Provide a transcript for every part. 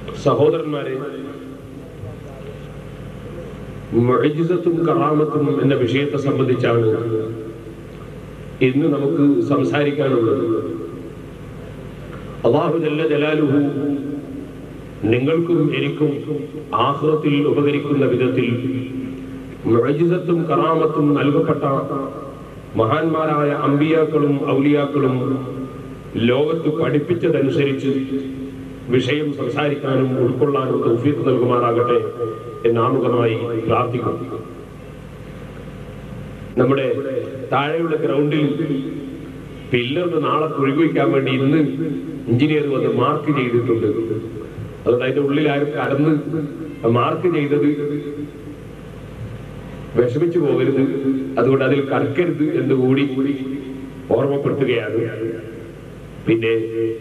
സഹോദരന്മാരെ മുഅജിസത്തും കറാമത്തും എന്ന വിഷയത്തെ സംബന്ധിച്ചാണ് ഇന്ന് നമുക്ക് സംസാരിക്കാനുള്ളത് അള്ളാഹു ജല്ല ജലാലുഹു നിങ്ങൾക്കും എനിക്കും ആഹ്ലത്തിൽ ഉപകരിക്കുന്ന വിധത്തിൽ മുഅജിസത്തും കറാമത്തും നൽകപ്പെട്ട മഹാന്മാരായ അമ്പിയാക്കളും ഔലിയാക്കളും ലോകത്ത് പഠിപ്പിച്ചതനുസരിച്ച് വിഷയം സംസാരിക്കാനും ഉൾക്കൊള്ളാനും തൗഫീഖ് നൽകുമാറാകട്ടെ എന്നാമുഖമായി പ്രാർത്ഥിക്കുന്നു നമ്മുടെ താഴെയുള്ള ഗ്രൗണ്ടിൽ പില്ലറിന് നാളെ കുഴികുവയ്ക്കാൻ വേണ്ടി ഇന്ന് എഞ്ചിനീയർ വന്ന് മാർക്ക് ചെയ്തിട്ടുണ്ട് അതുകൊണ്ട് അതിന്റെ ഉള്ളിൽ ആരും കടന്ന് മാർക്ക് ചെയ്തത് വിഷമിച്ചു പോകരുത് അതുകൊണ്ട് അതിൽ കറക്കരുത് എന്ന് കൂടി ഓർമ്മപ്പെടുത്തുകയാണ് പിന്നെ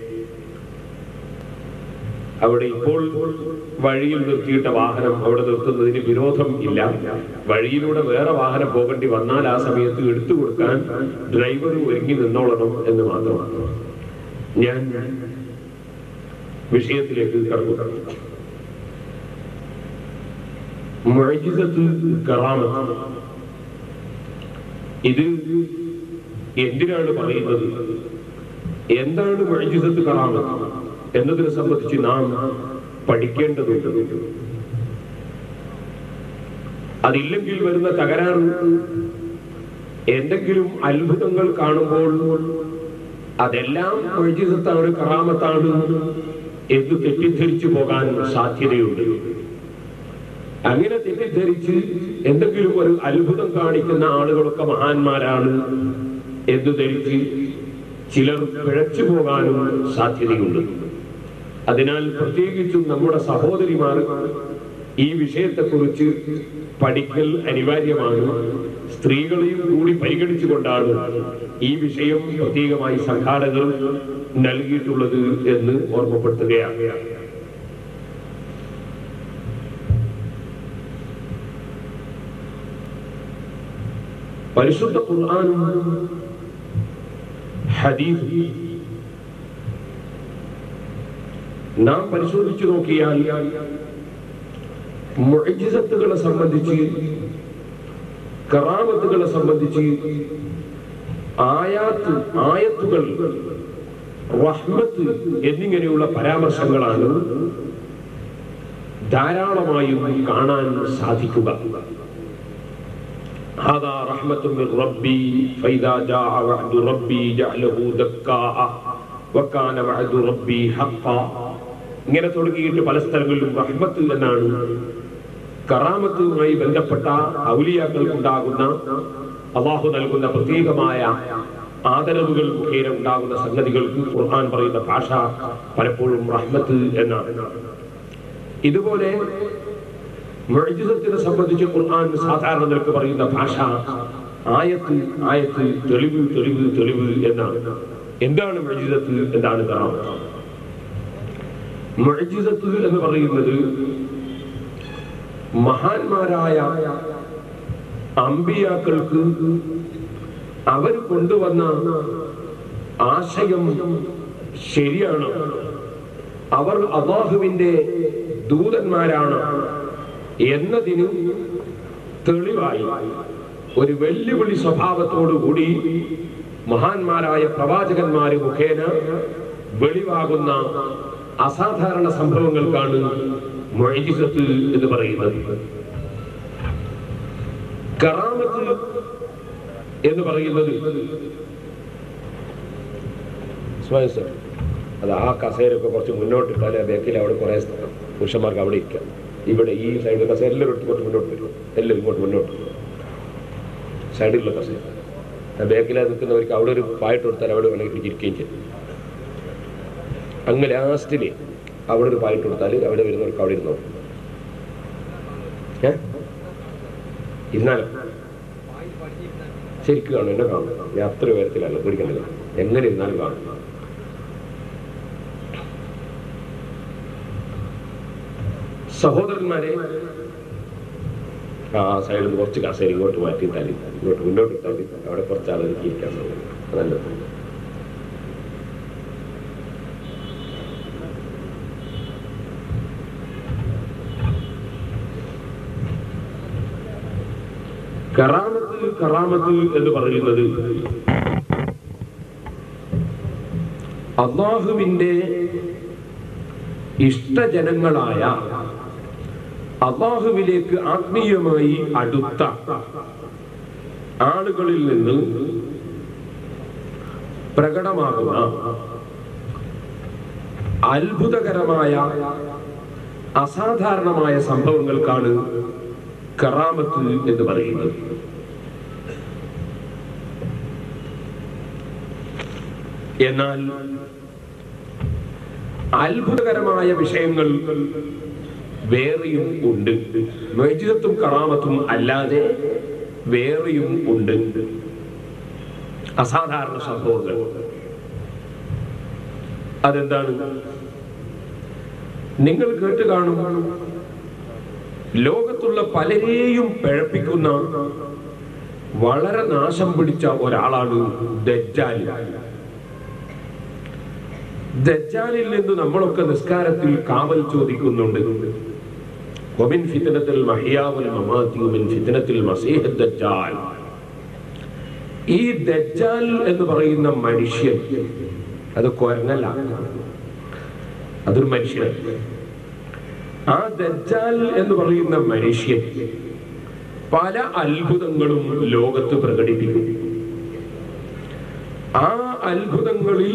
അവിടെ ഇപ്പോൾ വഴിയിൽ നിർത്തിയിട്ട വാഹനം അവിടെ നിർത്തുന്നതിന് വിരോധം ഇല്ല വഴിയിലൂടെ വേറെ വാഹനം പോകേണ്ടി വന്നാൽ ആ സമയത്ത് എടുത്തു കൊടുക്കാൻ ഡ്രൈവർ ഒരുങ്ങി നിന്നോളണം എന്ന് മാത്രമാണ് ഞാൻ വിഷയത്തിലേക്ക് കടന്നു മുഅജിസത്ത് കറാമത്ത് ഇത് എന്തിനാണ് പറയുന്നത് എന്താണ് മുഅജിസത്ത് കറാമത്ത് എന്നതിനെ സംബന്ധിച്ച് നാം പഠിക്കേണ്ടതുണ്ട് അതില്ലെങ്കിൽ വരുന്ന തകരാറ് എന്തെങ്കിലും അത്ഭുതങ്ങൾ കാണുമ്പോൾ അതെല്ലാം മുഅജിസത്താണ് കറാമത്താണ് എന്ന് തെറ്റിദ്ധരിച്ചു പോകാൻ സാധ്യതയുണ്ട് അങ്ങനെ തെറ്റിദ്ധരിച്ച് എന്തെങ്കിലും ഒരു അത്ഭുതം കാണിക്കുന്ന ആളുകളൊക്കെ മഹാന്മാരാണ് എന്ന് ധരിച്ച് ചിലർ പിഴച്ചു പോകാനും സാധ്യതയുണ്ട് അതിനാൽ പ്രത്യേകിച്ചും നമ്മുടെ സഹോദരിമാർ ഈ വിഷയത്തെക്കുറിച്ച് പഠിക്കൽ അനിവാര്യമാണ് സ്ത്രീകളെയും കൂടി പരിഗണിച്ചുകൊണ്ടാണ് ഈ വിഷയം പ്രത്യേകമായി സംഘാടകർ നൽകിയിട്ടുള്ളത് എന്ന് ഓർമ്മപ്പെടുത്തുകയാണ് പരിശുദ്ധ ഖുർആനും ഹദീസ് നാം പരിശോധിച്ചു നോക്കിയാൽ മുഅജിസത്തുകളെ സംബന്ധിച്ച് കറാമത്തുകളെ സംബന്ധിച്ച് ആയാത്ത് ആയത്തുകൾ റഹ്മത്ത് എന്നിങ്ങനെയുള്ള പരാമർശങ്ങളാണ് ധാരാളമായും കാണാൻ സാധിക്കുക هذا رحمة من ربي فإذا جاء وعد ربي جعله دكاء وكان وعد ربي حقا ഇങ്ങനെ തുടങ്ങിയിട്ട് പല സ്ഥലങ്ങളിലും റഹ്മത്ത് എന്നാണ് കറാമത്തുമായി ബന്ധപ്പെട്ട ഔലിയാക്കൾക്കുണ്ടാകുന്ന അള്ളാഹു നൽകുന്ന പ്രത്യേകമായ ആദരവുകൾ മുഖേന ഉണ്ടാകുന്ന സംഗതികൾക്ക് ഖുർആൻ പറയുന്ന ഭാഷ പലപ്പോഴും റഹ്മത്ത് എന്നാണ് ഇതുപോലെ മുഅജിസത്തിനെ സംബന്ധിച്ച് ഖുർആൻ സാധാരണ നിലക്ക് പറയുന്ന ഭാഷ ആയത്ത് ആയത്ത് തെളിവ് തെളിവ് തെളിവ് എന്നാണ് എന്താണ് മുഅജിസത്ത് എന്താണ് കറാമത്ത് മുഅജിസത്ത് എന്ന് പറയുന്നത് മഹാന്മാരായ അമ്പിയാക്കൾക്ക് അവർ കൊണ്ടുവന്ന ആശയം ശരിയാണ് അവർ അള്ളാഹുവിന്റെ ദൂതന്മാരാണ് എന്നതിന് തെളിവായി ഒരു വെല്ലുവിളി സ്വഭാവത്തോടുകൂടി മഹാന്മാരായ പ്രവാചകന്മാര് മുഖേന വെളിവാകുന്ന അസാധാരണ സംഭവങ്ങൾക്കാണ് മൊയ്ജിസത്ത് എന്ന് പറയുന്നത് കറാമത്ത് എന്ന് പറയുന്നത് ഇസ്മായിൽ സർ അത് ആ കസേരയൊക്കെ കുറച്ച് മുന്നോട്ട് ഇട്ടാൽ ബേക്കിൽ അവിടെ കുറെ പുരുഷന്മാർക്ക് അവിടെ ഇരിക്കാം ഇവിടെ ഈ സൈഡിൽ കസേര എല്ലാവരും എടുത്ത് കുറച്ച് മുന്നോട്ട് വരും എല്ലാവരും ഇങ്ങോട്ട് മുന്നോട്ട് സൈഡിലുള്ള കസേര ബേക്കിൽ നിൽക്കുന്നവർക്ക് അവിടെ ഒരു പായിട്ട് കൊടുത്താൽ അവിടെ വേണമെങ്കിൽ ഇരിക്കുകയും ചെയ്യും അങ്ങ് ലാസ്റ്റില് അവിടെ ഒരു പായിട്ട് കൊടുത്താൽ അവിടെ വരുന്നവർക്ക് അവിടെ ഇരുന്നോ ഏ ഇരുന്നാലോ ശരിക്കും കാണും എന്നെ കാണും ഞാൻ അത്ര ഉയരത്തിലല്ല പേടിക്കണ്ടല്ലോ എങ്ങനെ ഇരുന്നാലും കാണും സഹോദരന്മാരെ ആ സൈഡിൽ നിന്ന് കുറച്ച് കസേര ഇങ്ങോട്ട് മാറ്റി തല്ലി ഇങ്ങോട്ട് മുന്നോട്ട് തല്ലി അവിടെ കുറച്ച് ആളുകൾക്ക് ഇരിക്കാൻ സൗകര്യം നല്ലത് കറാമത്ത് കറാമത്ത് എന്ന് പറയുന്നത് അള്ളാഹുവിന്റെ ഇഷ്ടജനങ്ങളായ അള്ളാഹുവിലേക്ക് ആത്മീയമായി അടുത്ത ആളുകളിൽ നിന്ന് പ്രകടമാകുന്ന അത്ഭുതകരമായ അസാധാരണമായ സംഭവങ്ങൾക്കാണ് കറാമത്ത് എന്ന് പറയുന്നത് എന്നാൽ അത്ഭുതകരമായ വിഷയങ്ങൾ വേറെയും ഉണ്ട് മജിദത്തും കറാമത്തും അല്ലാതെ വേറെയും ഉണ്ട് അസാധാരണ സംഭവങ്ങൾ അതെന്താണ് നിങ്ങൾ കേട്ട് കാണും ലോകത്തുള്ള പലരെയും പിഴപ്പിക്കുന്ന വളരെ നാശം പിടിച്ച ഒരാളാണ് ദജ്ജാൽ ദജ്ജാലിൽ നിന്ന് നമ്മളൊക്കെ നിസ്കാരത്തിൽ കാവൽ ചോദിക്കുന്നുണ്ട് വമിൻ ഫിത്നത്തിൽ മഹിയാവൽ മമാതി വമിൻ ഫിത്നത്തിൽ മസീഹ് ദജ്ജാൽ ഈ ദജ്ജാൽ എന്ന് പറയുന്ന മനുഷ്യൻ അത് കൊരങ്ങല്ല അതൊരു മനുഷ്യൻ ആ ദജ്ജാൽ എന്ന് പറയുന്ന മനുഷ്യൻ പല അത്ഭുതങ്ങളും ലോകത്ത് പ്രകടിപ്പിക്കും ആ അത്ഭുതങ്ങളിൽ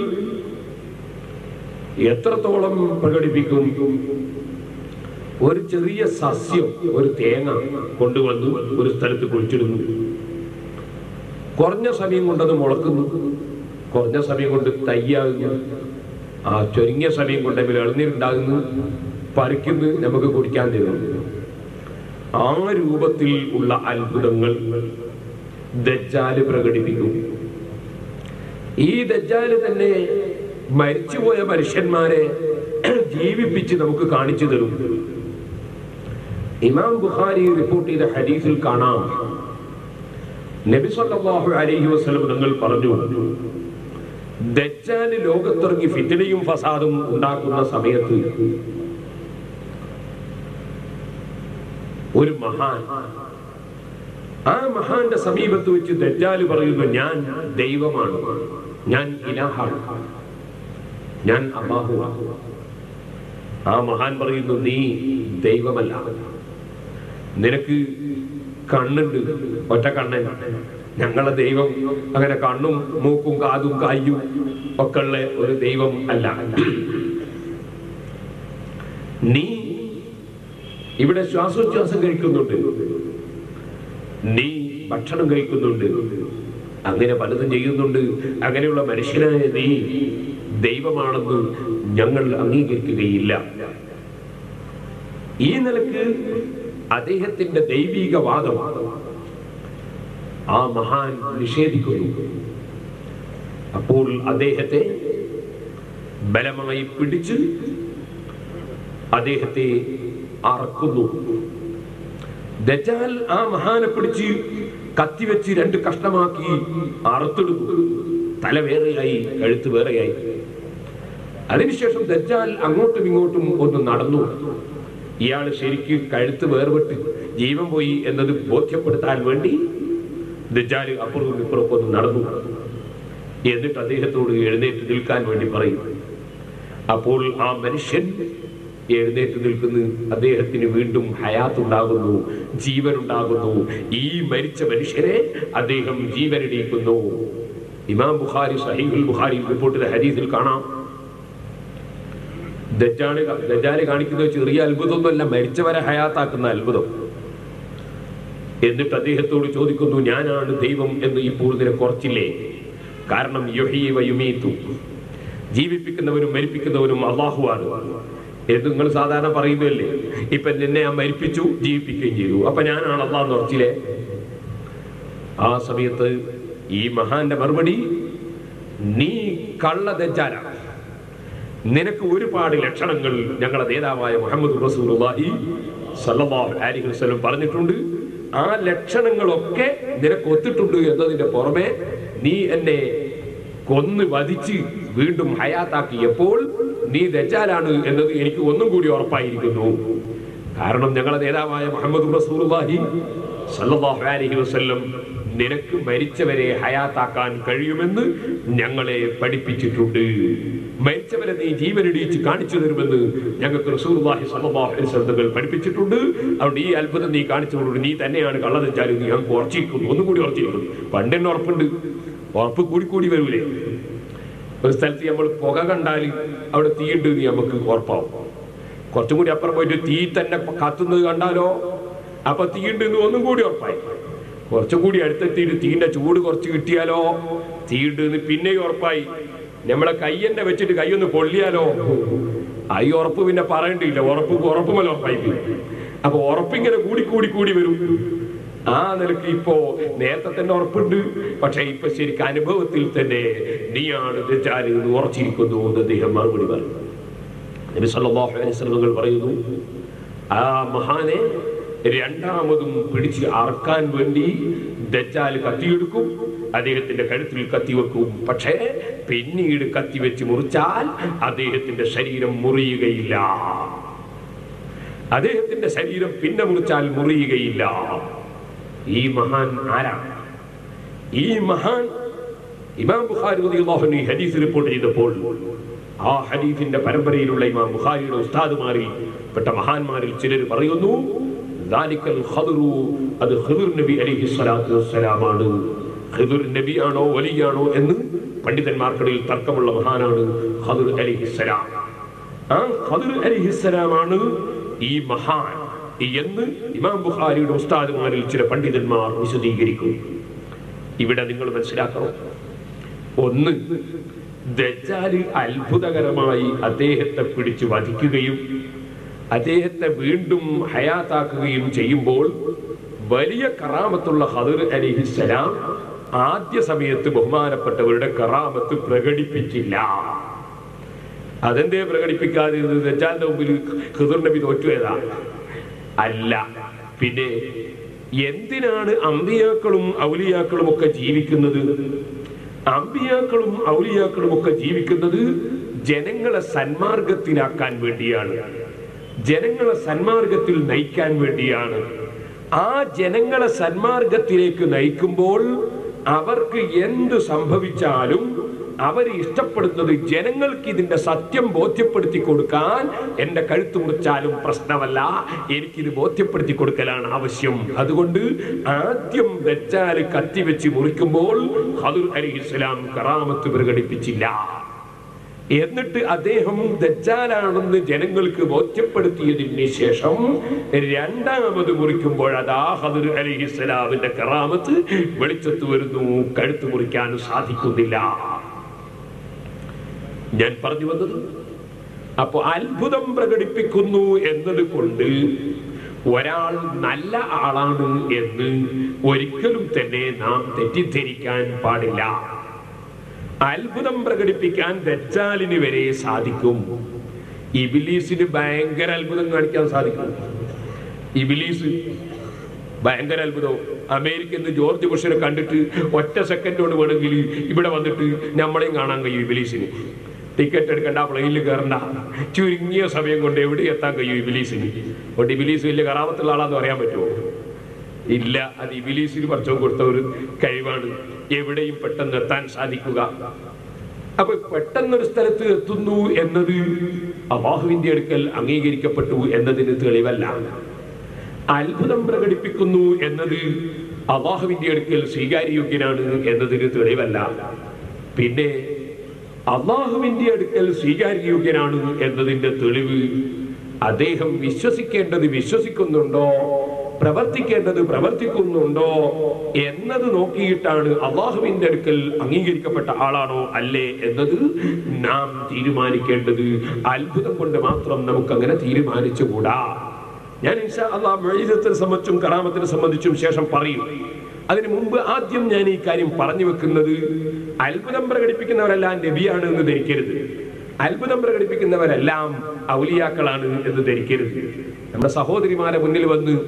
എത്രത്തോളം പ്രകടിപ്പിക്കും ഒരു ചെറിയ സസ്യം ഒരു തേങ്ങ കൊണ്ടുവന്നു ഒരു സ്ഥലത്ത് കുഴിച്ചിടുന്നു കുറഞ്ഞ സമയം കൊണ്ടത് മുളക്കുന്നു കുറഞ്ഞ സമയം കൊണ്ട് തയ്യാകുന്നു ആ ചൊരിഞ്ഞ സമയം കൊണ്ട് അതിൽ ഇളനീരുണ്ടാകുന്നു പറിക്കുന്നു നമുക്ക് കുടിക്കാൻ തരുന്നു ആ രൂപത്തിൽ ഉള്ള അത്ഭുതങ്ങൾ ദജ്ജാല് പ്രകടിപ്പിക്കും ഈ ദജ്ജാല് തന്നെ മരിച്ചുപോയ മനുഷ്യന്മാരെ ജീവിപ്പിച്ച് നമുക്ക് കാണിച്ചു തരും ഇമാം ബുഖാരി റിപ്പോർട്ട് ചെയ്ത ഹദീസിൽ കാണാം നബി സല്ലല്ലാഹു അലൈഹി വസല്ലം നിങ്ങൾ പറഞ്ഞു ദജ്ജാല് ലോകത്തിറങ്ങി ഫിത്തിനയും ഫസാദും ഉണ്ടാക്കുന്ന സമയത്ത് ഒരു മഹാൻ ആ മഹാന്റെ സമീപത്ത് വെച്ച് ദജ്ജാല് പറയുന്നു ഞാൻ ദൈവമാണ് ഞാൻ ഇലാഹാണ് ഞാൻ അള്ളാഹു ആ മഹാൻ പറയുന്നു നീ ദൈവമല്ല നിനക്ക് കണ്ണുണ്ട് ഒറ്റ കണ്ണൻ ഞങ്ങളെ ദൈവം അങ്ങനെ കണ്ണും മൂക്കും കാതും കായും ഒക്കെ ഉള്ള ഒരു ദൈവം അല്ല നീ ഇവിടെ ശ്വാസോച്ഛ്വാസം കഴിക്കുന്നുണ്ട് നീ ഭക്ഷണം കഴിക്കുന്നുണ്ട് അങ്ങനെ പലതും ചെയ്യുന്നുണ്ട് അങ്ങനെയുള്ള മനുഷ്യനായ നീ ദൈവമാണെന്ന് ഞങ്ങൾ അംഗീകരിക്കുകയില്ല ഈ നിലക്ക് അദ്ദേഹത്തിന്റെ ദൈവിക വാദം ആ മഹാൻ നിഷേധിക്കുന്നു അപ്പോൾ അദ്ദേഹത്തെ ബലമായി പിടിച്ച് അദ്ദേഹത്തെ അറക്കുന്നു ദജാൽ ആ മഹാനെ പിടിച്ച് കത്തിവെച്ച് രണ്ട് കഷ്ണമാക്കി അറുത്തെടുത്തു തല വേറെയായി കഴുത്ത് വേറെയായി അതിനുശേഷം ദജ്ജാൽ അങ്ങോട്ടും ഇങ്ങോട്ടും ഒന്ന് നടന്നു ഇയാൾ ശരിക്ക് കഴുത്ത് വേർപെട്ട് ജീവൻ പോയി എന്നത് ബോധ്യപ്പെടുത്താൻ വേണ്ടി ദജ്ജാൽ അപ്പുറവും ഇപ്പുറവും ഒന്ന് നടന്നു എന്നിട്ട് അദ്ദേഹത്തോട് എഴുന്നേറ്റ് നിൽക്കാൻ വേണ്ടി പറയും അപ്പോൾ ആ മനുഷ്യൻ എഴുന്നേറ്റ് നിൽക്കുന്നു അദ്ദേഹത്തിന് വീണ്ടും ഹയാത്ത് ഉണ്ടാകുന്നു ജീവൻ ഉണ്ടാകുന്നു ഈ മരിച്ച മനുഷ്യരെ അദ്ദേഹം ജീവനിടിക്കുന്നു ഇമാം ബുഖാരി സഹീഖുൽ ബുഖാരി റിപ്പോർട്ടിലെ ഹദീസിൽ കാണാം ദജ്ജാല് ദജ്ജാല് കാണിക്കുന്നത് ചെറിയ അത്ഭുതമൊന്നുമല്ല മരിച്ചവരെ ഹയാത്താക്കുന്ന അത്ഭുതം എന്നിട്ട് അദ്ദേഹത്തോട് ചോദിക്കുന്നു ഞാനാണ് ദൈവം എന്ന് ഇപ്പോൾ നിനക്ക് കുറച്ചില്ലേ കാരണം യുഹീവ യുമീത്തു ജീവിപ്പിക്കുന്നവരും മരിപ്പിക്കുന്നവരും അള്ളാഹുവാണ് എന്ന് നിങ്ങൾ സാധാരണ പറയുന്നതല്ലേ ഇപ്പൊ നിന്നെ ഞാൻ മരിപ്പിച്ചു ജീവിപ്പിക്കുകയും ചെയ്തു അപ്പൊ ഞാനാണ് അള്ളാഹ് ഉറച്ചില്ലേ ആ സമയത്ത് ഈ മഹാന്റെ മറുപടി നീ കള്ള ദജ്ജാലാണ് നിനക്ക് ഒരുപാട് ലക്ഷണങ്ങൾ ഞങ്ങളുടെ നേതാവായ മുഹമ്മദ് റസൂലുള്ളാഹി സല്ലല്ലാഹു അലൈഹി വസല്ലം പറഞ്ഞിട്ടുണ്ട് ആ ലക്ഷണങ്ങളൊക്കെ നിനക്ക് ഒത്തിട്ടുണ്ട് എന്നതിന്റെ പുറമെ നീ എന്നെ കൊന്ന് വധിച്ച് വീണ്ടും ഹയാത്താക്കിയപ്പോൾ നീ ദജ്ജാലാണ് എന്നത് എനിക്ക് ഒന്നും കൂടി ഉറപ്പായിരിക്കുന്നു കാരണം ഞങ്ങളുടെ നേതാവായ മുഹമ്മദ് റസൂലുള്ളാഹി സല്ലല്ലാഹു അലൈഹി വസല്ലം നിനക്ക് മരിച്ചവരെ ഹയാത്താക്കാൻ കഴിയുമെന്ന് ഞങ്ങളെ പഠിപ്പിച്ചിട്ടുണ്ട് മരിച്ചവരെ നീ ജീവനിടിച്ച് കാണിച്ചു തരുമെന്ന് ഞങ്ങൾക്ക് റസൂലുള്ളാഹി സ്വല്ലല്ലാഹു അലൈഹി വസല്ലം തങ്ങൾ പഠിപ്പിച്ചിട്ടുണ്ട് അതുകൊണ്ട് ഈ അത്ഭുതം നീ കാണിച്ചു കൊടുത്തു നീ തന്നെയാണ് കള്ളതെച്ചാലും നീ ഞങ്ങൾക്ക് ഉറച്ചിരിക്കുന്നു ഒന്നും കൂടി ഉറച്ചിരിക്കുന്നു പണ്ടെന്നെ ഉറപ്പുണ്ട് ഉറപ്പ് കൂടി കൂടി വരൂലേ ഒരു സ്ഥലത്ത് നമ്മൾ പുക കണ്ടാൽ അവിടെ തീയുണ്ട് എന്ന് നമുക്ക് ഉറപ്പാവും കുറച്ചും കൂടി അപ്പുറം പോയിട്ട് തീ തന്നെ കത്തുന്നത് കണ്ടാലോ അപ്പൊ തീയുണ്ട് എന്ന് ഒന്നും കൂടി ഉറപ്പായി കുറച്ചും കൂടി അടുത്തെത്തിയിട്ട് തീന്റെ ചൂട് കുറച്ച് കിട്ടിയാലോ തീയുണ്ട് എന്ന് പിന്നെയും ഉറപ്പായി നമ്മളെ കയ്യന്നെ വെച്ചിട്ട് കൈയൊന്ന് പൊള്ളിയാലോ ഈ ഉറപ്പ് പിന്നെ പറയണ്ടില്ല ഉറപ്പ് ഉറപ്പുമല്ല ഉറപ്പായി പോയി. അപ്പൊ ഉറപ്പിങ്ങനെ കൂടി കൂടി കൂടി വരും ആ നിലക്ക് ഇപ്പോ നേരത്തെ തന്നെ ഉറപ്പുണ്ട് പക്ഷെ ഇപ്പൊ ശരിക്കും അനുഭവത്തിൽ തന്നെ നീയാണ് ദജ്ജാൽ എന്ന് ഉറച്ചിരിക്കുന്നു എന്ന് അദ്ദേഹം മറുപടി പറഞ്ഞു നബി സല്ലല്ലാഹു അലൈഹി വസല്ലം പറയുന്നു ആ മഹാനെ രണ്ടാമതും പിടിച്ച് അറക്കാൻ വേണ്ടി ദജ്ജാൽ കത്തിയെടുക്കും അദ്ദേഹത്തിന്റെ കഴുത്തിൽ കത്തിവെക്കും പക്ഷേ പിന്നീട് കത്തിവെച്ച് മുറിച്ചാൽ അദ്ദേഹത്തിന്റെ ശരീരം മുറിയുകയില്ല അദ്ദേഹത്തിന്റെ ശരീരം പിന്നെ മുറിച്ചാൽ മുറിയുകയില്ല ഈ മഹാൻ ആരാണ് ഈ മഹാൻ ഇമാം ബുഖാരി റളിയല്ലാഹു അൻഹു ഈ ഹദീസ് റിപ്പോർട്ട് ചെയ്തപ്പോൾ ആ ഹദീസിന്റെ പരമ്പരയിലുള്ള ഇമാം ബുഖാരിയുടെ ഉസ്താദുമാരിൽ പെട്ട മഹാന്മാരിൽ ചിലർ പറയുന്നു ദാലിക്കൽ ഖദറു അത് ഖിദർ നബി അലൈഹി സ്വലാത്തു വസ്സലാമാണ് ഖിദർ നബിയാണോ വലിയാണോ എന്ന് പണ്ഡിതന്മാർക്കിടയിൽ തർക്കമുള്ള മഹാനാണ് ഖദർ അലൈഹിസ്സലാം ആ ഖദർ അലൈഹിസ്സലാമാണ് ഈ മഹാൻ എന്ന് ഇമാം ബുഖാരിയുടെ ഉസ്താദുമാരിൽ ചില പണ്ഡിതന്മാർ വിശദീകരിക്കും ഇവിടെ നിങ്ങൾ മനസ്സിലാക്കണം ഒന്ന് ദജ്ജാല് അത്ഭുതകരമായി അദ്ദേഹത്തെ പിടിച്ചു വധിക്കുകയും അദ്ദേഹത്തെ വീണ്ടും ഹയാത്താക്കുകയും ചെയ്യുമ്പോൾ വലിയ കറാമത്തുള്ള ഹദർ അലിഹിസ്സലാം ആദ്യ സമയത്ത് ബഹുമാനപ്പെട്ടവരുടെ കറാമത്ത് പ്രകടിപ്പിച്ചില്ല അതെന്തേ പ്രകടിപ്പിക്കാതിരുന്നത് ദജ്ജാലിന്റെ മുമ്പിൽ ഖിദർ നബി തോറ്റുപോയതാ അല്ല പിന്നെ എന്തിനാണ് അമ്പിയാക്കളും ഔലിയാക്കളും ഒക്കെ ജീവിക്കുന്നത് അമ്പിയാക്കളും ഔലിയാക്കളും ഒക്കെ ജീവിക്കുന്നത് ജനങ്ങളെ സന്മാർഗത്തിലാക്കാൻ വേണ്ടിയാണ് ജനങ്ങളെ സന്മാർഗത്തിൽ നയിക്കാൻ വേണ്ടിയാണ് ആ ജനങ്ങളെ സന്മാർഗത്തിലേക്ക് നയിക്കുമ്പോൾ അവർക്ക് എന്ത് സംഭവിച്ചാലും അവർ ഇഷ്ടപ്പെടുന്നത് ജനങ്ങൾക്ക് ഇതിന്റെ സത്യം ബോധ്യപ്പെടുത്തി കൊടുക്കാൻ എന്റെ കഴുത്ത് മുറിച്ചാലും പ്രശ്നമല്ല എനിക്കിത് ബോധ്യപ്പെടുത്തി കൊടുക്കലാണ് ആവശ്യം അതുകൊണ്ട് ആദ്യം ദജ്ജാല് കത്തിവെച്ച് മുറിക്കുമ്പോൾ ഹദുർ അലി ഇസ്ലാം കറാമത്ത് പ്രകടിപ്പിച്ചില്ല എന്നിട്ട് അദ്ദേഹം ദജ്ജാലാണെന്ന് ജനങ്ങൾക്ക് ബോധ്യപ്പെടുത്തിയതിന് ശേഷം രണ്ടാമത് മുറിക്കുമ്പോൾ അതാ ഹദുർ അലി ഇസ്ലാമിന്റെ കറാമത്ത് വെളിച്ചത്ത് വരുന്നു കഴുത്ത് മുറിക്കാൻ സാധിക്കുന്നില്ല ഞാൻ പറഞ്ഞു വന്നത് അപ്പൊ അത്ഭുതം പ്രകടിപ്പിക്കുന്നു എന്നത് കൊണ്ട് ഒരാൾ നല്ല ആളാണ് എന്ന് ഒരിക്കലും തന്നെ നാം തെറ്റിദ്ധരിക്കാൻ പാടില്ല അത്ഭുതം പ്രകടിപ്പിക്കാൻ ദജ്ജാലിന് വരെ സാധിക്കും ഇബിലീസിന് ഭയങ്കര അത്ഭുതം കാണിക്കാൻ സാധിക്കും ഇബിലീസ് ഭയങ്കര അത്ഭുതം അമേരിക്കന്ന് ജോർജ് ബുഷിനെ കണ്ടിട്ട് ഒറ്റ സെക്കൻഡ് കൊണ്ട് വേണമെങ്കിൽ ഇവിടെ വന്നിട്ട് നമ്മളെയും കാണാൻ കഴിയും ഇബിലീസിന് ടിക്കറ്റ് എടുക്കണ്ട പ്ലെയിനിൽ കയറണ്ട ചുരുങ്ങിയ സമയം കൊണ്ട് എവിടെ എത്താൻ കഴിയും ഇബിലീസിന് അതുകൊണ്ട് ഇബിലീസ് വലിയ കറാമത്തുള്ള ആളാന്ന് പറയാൻ പറ്റുമോ ഇല്ല അത് ഇബിലീസിന് പറിച്ചോ കൊടുത്ത ഒരു കഴിവാണ് എവിടെയും പെട്ടെന്ന് എത്താൻ സാധിക്കുക അപ്പൊ പെട്ടെന്നൊരു സ്ഥലത്ത് എത്തുന്നു എന്നത് അള്ളാഹുവിന്റെ അടുക്കൽ അംഗീകരിക്കപ്പെട്ടു എന്നതിന് തെളിവല്ല അത്ഭുതം പ്രകടിപ്പിക്കുന്നു എന്നത് അള്ളാഹുവിന്റെ അടുക്കൽ സ്വീകാര്യോഗ്യനാണ് എന്നതിന് തെളിവല്ല പിന്നെ അള്ളാഹുവിന്റെ അടുക്കൽ സ്വീകാര്യോഗ്യനാണ് എന്നതിന്റെ തെളിവ് അദ്ദേഹം വിശ്വസിക്കേണ്ടത് വിശ്വസിക്കുന്നുണ്ടോ പ്രവർത്തിക്കേണ്ടത് പ്രവർത്തിക്കുന്നുണ്ടോ എന്നത് നോക്കിയിട്ടാണ് അള്ളാഹുവിന്റെ അടുക്കൽ അംഗീകരിക്കപ്പെട്ട ആളാണോ അല്ലേ എന്നത് നാം തീരുമാനിക്കേണ്ടത് അത്ഭുതം കൊണ്ട് മാത്രം നമുക്ക് അങ്ങനെ തീരുമാനിച്ചുകൂടാ ഞാൻ അള്ളാഹ് മഴീതത്തിനെ സംബന്ധിച്ചും കറാമത്തിനെ സംബന്ധിച്ചും ശേഷം പറയും അതിനു മുമ്പ് ആദ്യം ഞാൻ ഈ കാര്യം പറഞ്ഞു വെക്കുന്നത് അത്ഭുതം പ്രകടിപ്പിക്കുന്നവരെല്ലാം നബിയാണ് എന്ന് ധരിക്കരുത് അത്ഭുതം പ്രകടിപ്പിക്കുന്നവരെല്ലാം ഔലിയാക്കളാണ് എന്ന് ധരിക്കരുത് നമ്മുടെ സഹോദരിമാരെ മുന്നിൽ വന്ന്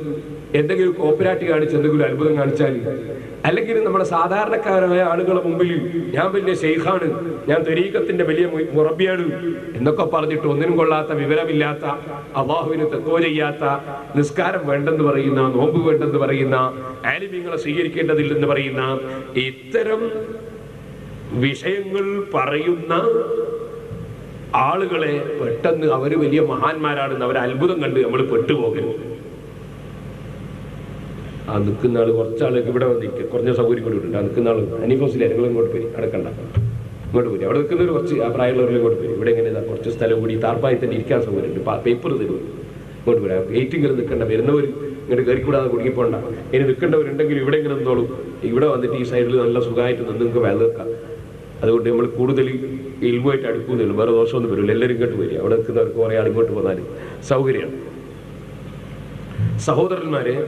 എന്തെങ്കിലും കോപ്പരാട്ടി കാണിച്ച് എന്തെങ്കിലും അത്ഭുതം കാണിച്ചാൽ അല്ലെങ്കിൽ നമ്മുടെ സാധാരണക്കാരായ ആളുകളെ മുമ്പിൽ ഞാൻ വലിയ ഷെയ്ഖാണ് ഞാൻ തെരീക്കത്തിന്റെ വലിയ മു- മുറബിയാണ് എന്നൊക്കെ പറഞ്ഞിട്ട് ഒന്നിനും കൊള്ളാത്ത വിവരമില്ലാത്ത അള്ളാഹുവിന് തെക്കോ ചെയ്യാത്ത നിസ്കാരം വേണ്ടെന്ന് പറയുന്ന നോമ്പ് വേണ്ടെന്ന് പറയുന്ന ആലിമ്യങ്ങളെ സ്വീകരിക്കേണ്ടതില്ലെന്ന് പറയുന്ന ഇത്തരം വിഷയങ്ങൾ പറയുന്ന ആളുകളെ പെട്ടെന്ന് അവര് വലിയ മഹാന്മാരാണെന്ന് അവർ അത്ഭുതം കണ്ട് നമ്മൾ പെട്ടുപോകരുത് ആ നിൽക്കുന്ന ആള് കുറച്ചാൾക്ക് ഇവിടെ വന്നിരിക്കുക കുറഞ്ഞ സൗകര്യം കൂടി ഉണ്ട് ആ നിൽക്കുന്ന ആള് അനിഫോസിലെ നിങ്ങൾ ഇങ്ങോട്ട് പോയി അടക്കണ്ട ഇങ്ങോട്ട് പോയി അവിടെ നിൽക്കുന്നവർ കുറച്ച് ആ പ്രായമുള്ളവരിൽ ഇങ്ങോട്ട് പോയി ഇവിടെ എങ്ങനെ കുറച്ച് സ്ഥലം കൂടി താർപ്പായി തന്നെ ഇരിക്കാൻ സൗകര്യം ഉണ്ട് പേപ്പർ തരും ഇങ്ങോട്ട് വരാം വെയിറ്റിംഗിൽ നിൽക്കണ്ട വരുന്നവർ ഇങ്ങോട്ട് കയറിക്കൂടാതെ കുടുങ്ങിപ്പോണ്ട ഇനി നിൽക്കേണ്ടവരുണ്ടെങ്കിൽ ഇവിടെ ഇങ്ങനെ നിന്നോളൂ ഇവിടെ വന്നിട്ട് ഈ സൈഡിൽ നല്ല സുഖമായിട്ട് നിന്ന് നിങ്ങൾക്ക് വേല നിൽക്കാം അതുകൊണ്ട് നമ്മൾ കൂടുതൽ ഇൽമുമായിട്ട് അടുക്കുന്നില്ല വേറെ ദോഷമൊന്നും വരില്ല എല്ലാവരും ഇങ്ങോട്ട് വരിക അവിടെ നിൽക്കുന്നവർക്ക് കുറേ ആൾ ഇങ്ങോട്ട് പോന്നാൽ സൗകര്യമാണ് സഹോദരന്മാരെ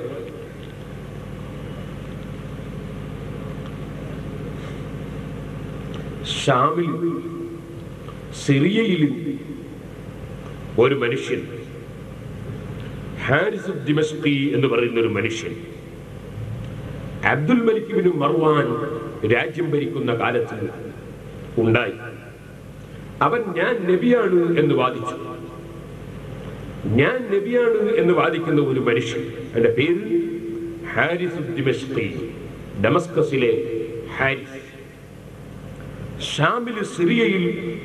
ഷാമിൽ സിറിയയിൽ ഒരു മനുഷ്യൻ ഹാരിസ് ദിമസ്കി എന്ന് പറയുന്ന ഒരു മനുഷ്യൻ അബ്ദുൽ മലിക്കിബിന് മർവാൻ രാജ്യം ഭരിക്കുന്ന കാലത്ത് ഉണ്ടായി അവൻ ഞാൻ നബിയാണ് എന്ന് വാദിച്ചു ഞാൻ നബിയാണ് എന്ന് വാദിക്കുന്ന ഒരു മനുഷ്യൻ എന്റെ പേര് ഹാരിസ് ദിമസ്കി ഡമസ്കസിലെ ഹാരിസ് ഷാമില് സിറിയയിൽ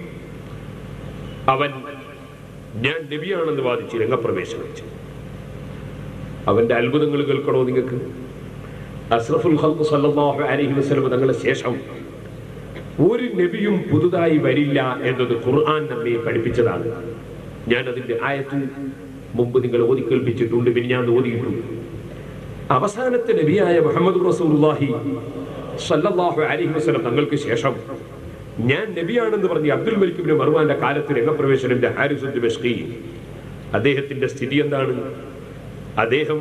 അവൻ ഞാൻ നബിയാണെന്ന് വാദിച്ച് രംഗപ്രവേശം വെച്ചു അവന്റെ അത്ഭുതങ്ങൾ കേൾക്കണോ നിങ്ങൾക്ക് അസ്രഫുൽ ഖൽഖ് സല്ലല്ലാഹു അലൈഹി വസല്ലം തങ്ങളുടെ ശേഷം ഒരു നബിയും പുതുതായി വരില്ല എന്നത് ഖുർആൻ നമ്മെ പഠിപ്പിച്ചതാണ് ഞാൻ അതിന്റെ ആയത്ത് മുമ്പ് നിങ്ങൾ ഓതി കേൾപ്പിച്ചിട്ടുണ്ട് പിന്നെ ഞാൻ ഓതിയിട്ടുണ്ട് അവസാനത്തെ നബിയായ മുഹമ്മദ് റസൂലുള്ളാഹി സല്ലല്ലാഹു അലൈഹി വസല്ലം തങ്ങൾക്ക് ശേഷം ഞാൻ നബിയാണെന്ന് പറഞ്ഞ് അബ്ദുൽ മലിക് ഇബ്നു മർവാന്റെ കാലത്ത് രംഗപ്രവേശനന്റെ ഹാരിസ് ദിമഷ്കി അദ്ദേഹത്തിന്റെ സ്ഥിതി എന്താണ് അദ്ദേഹം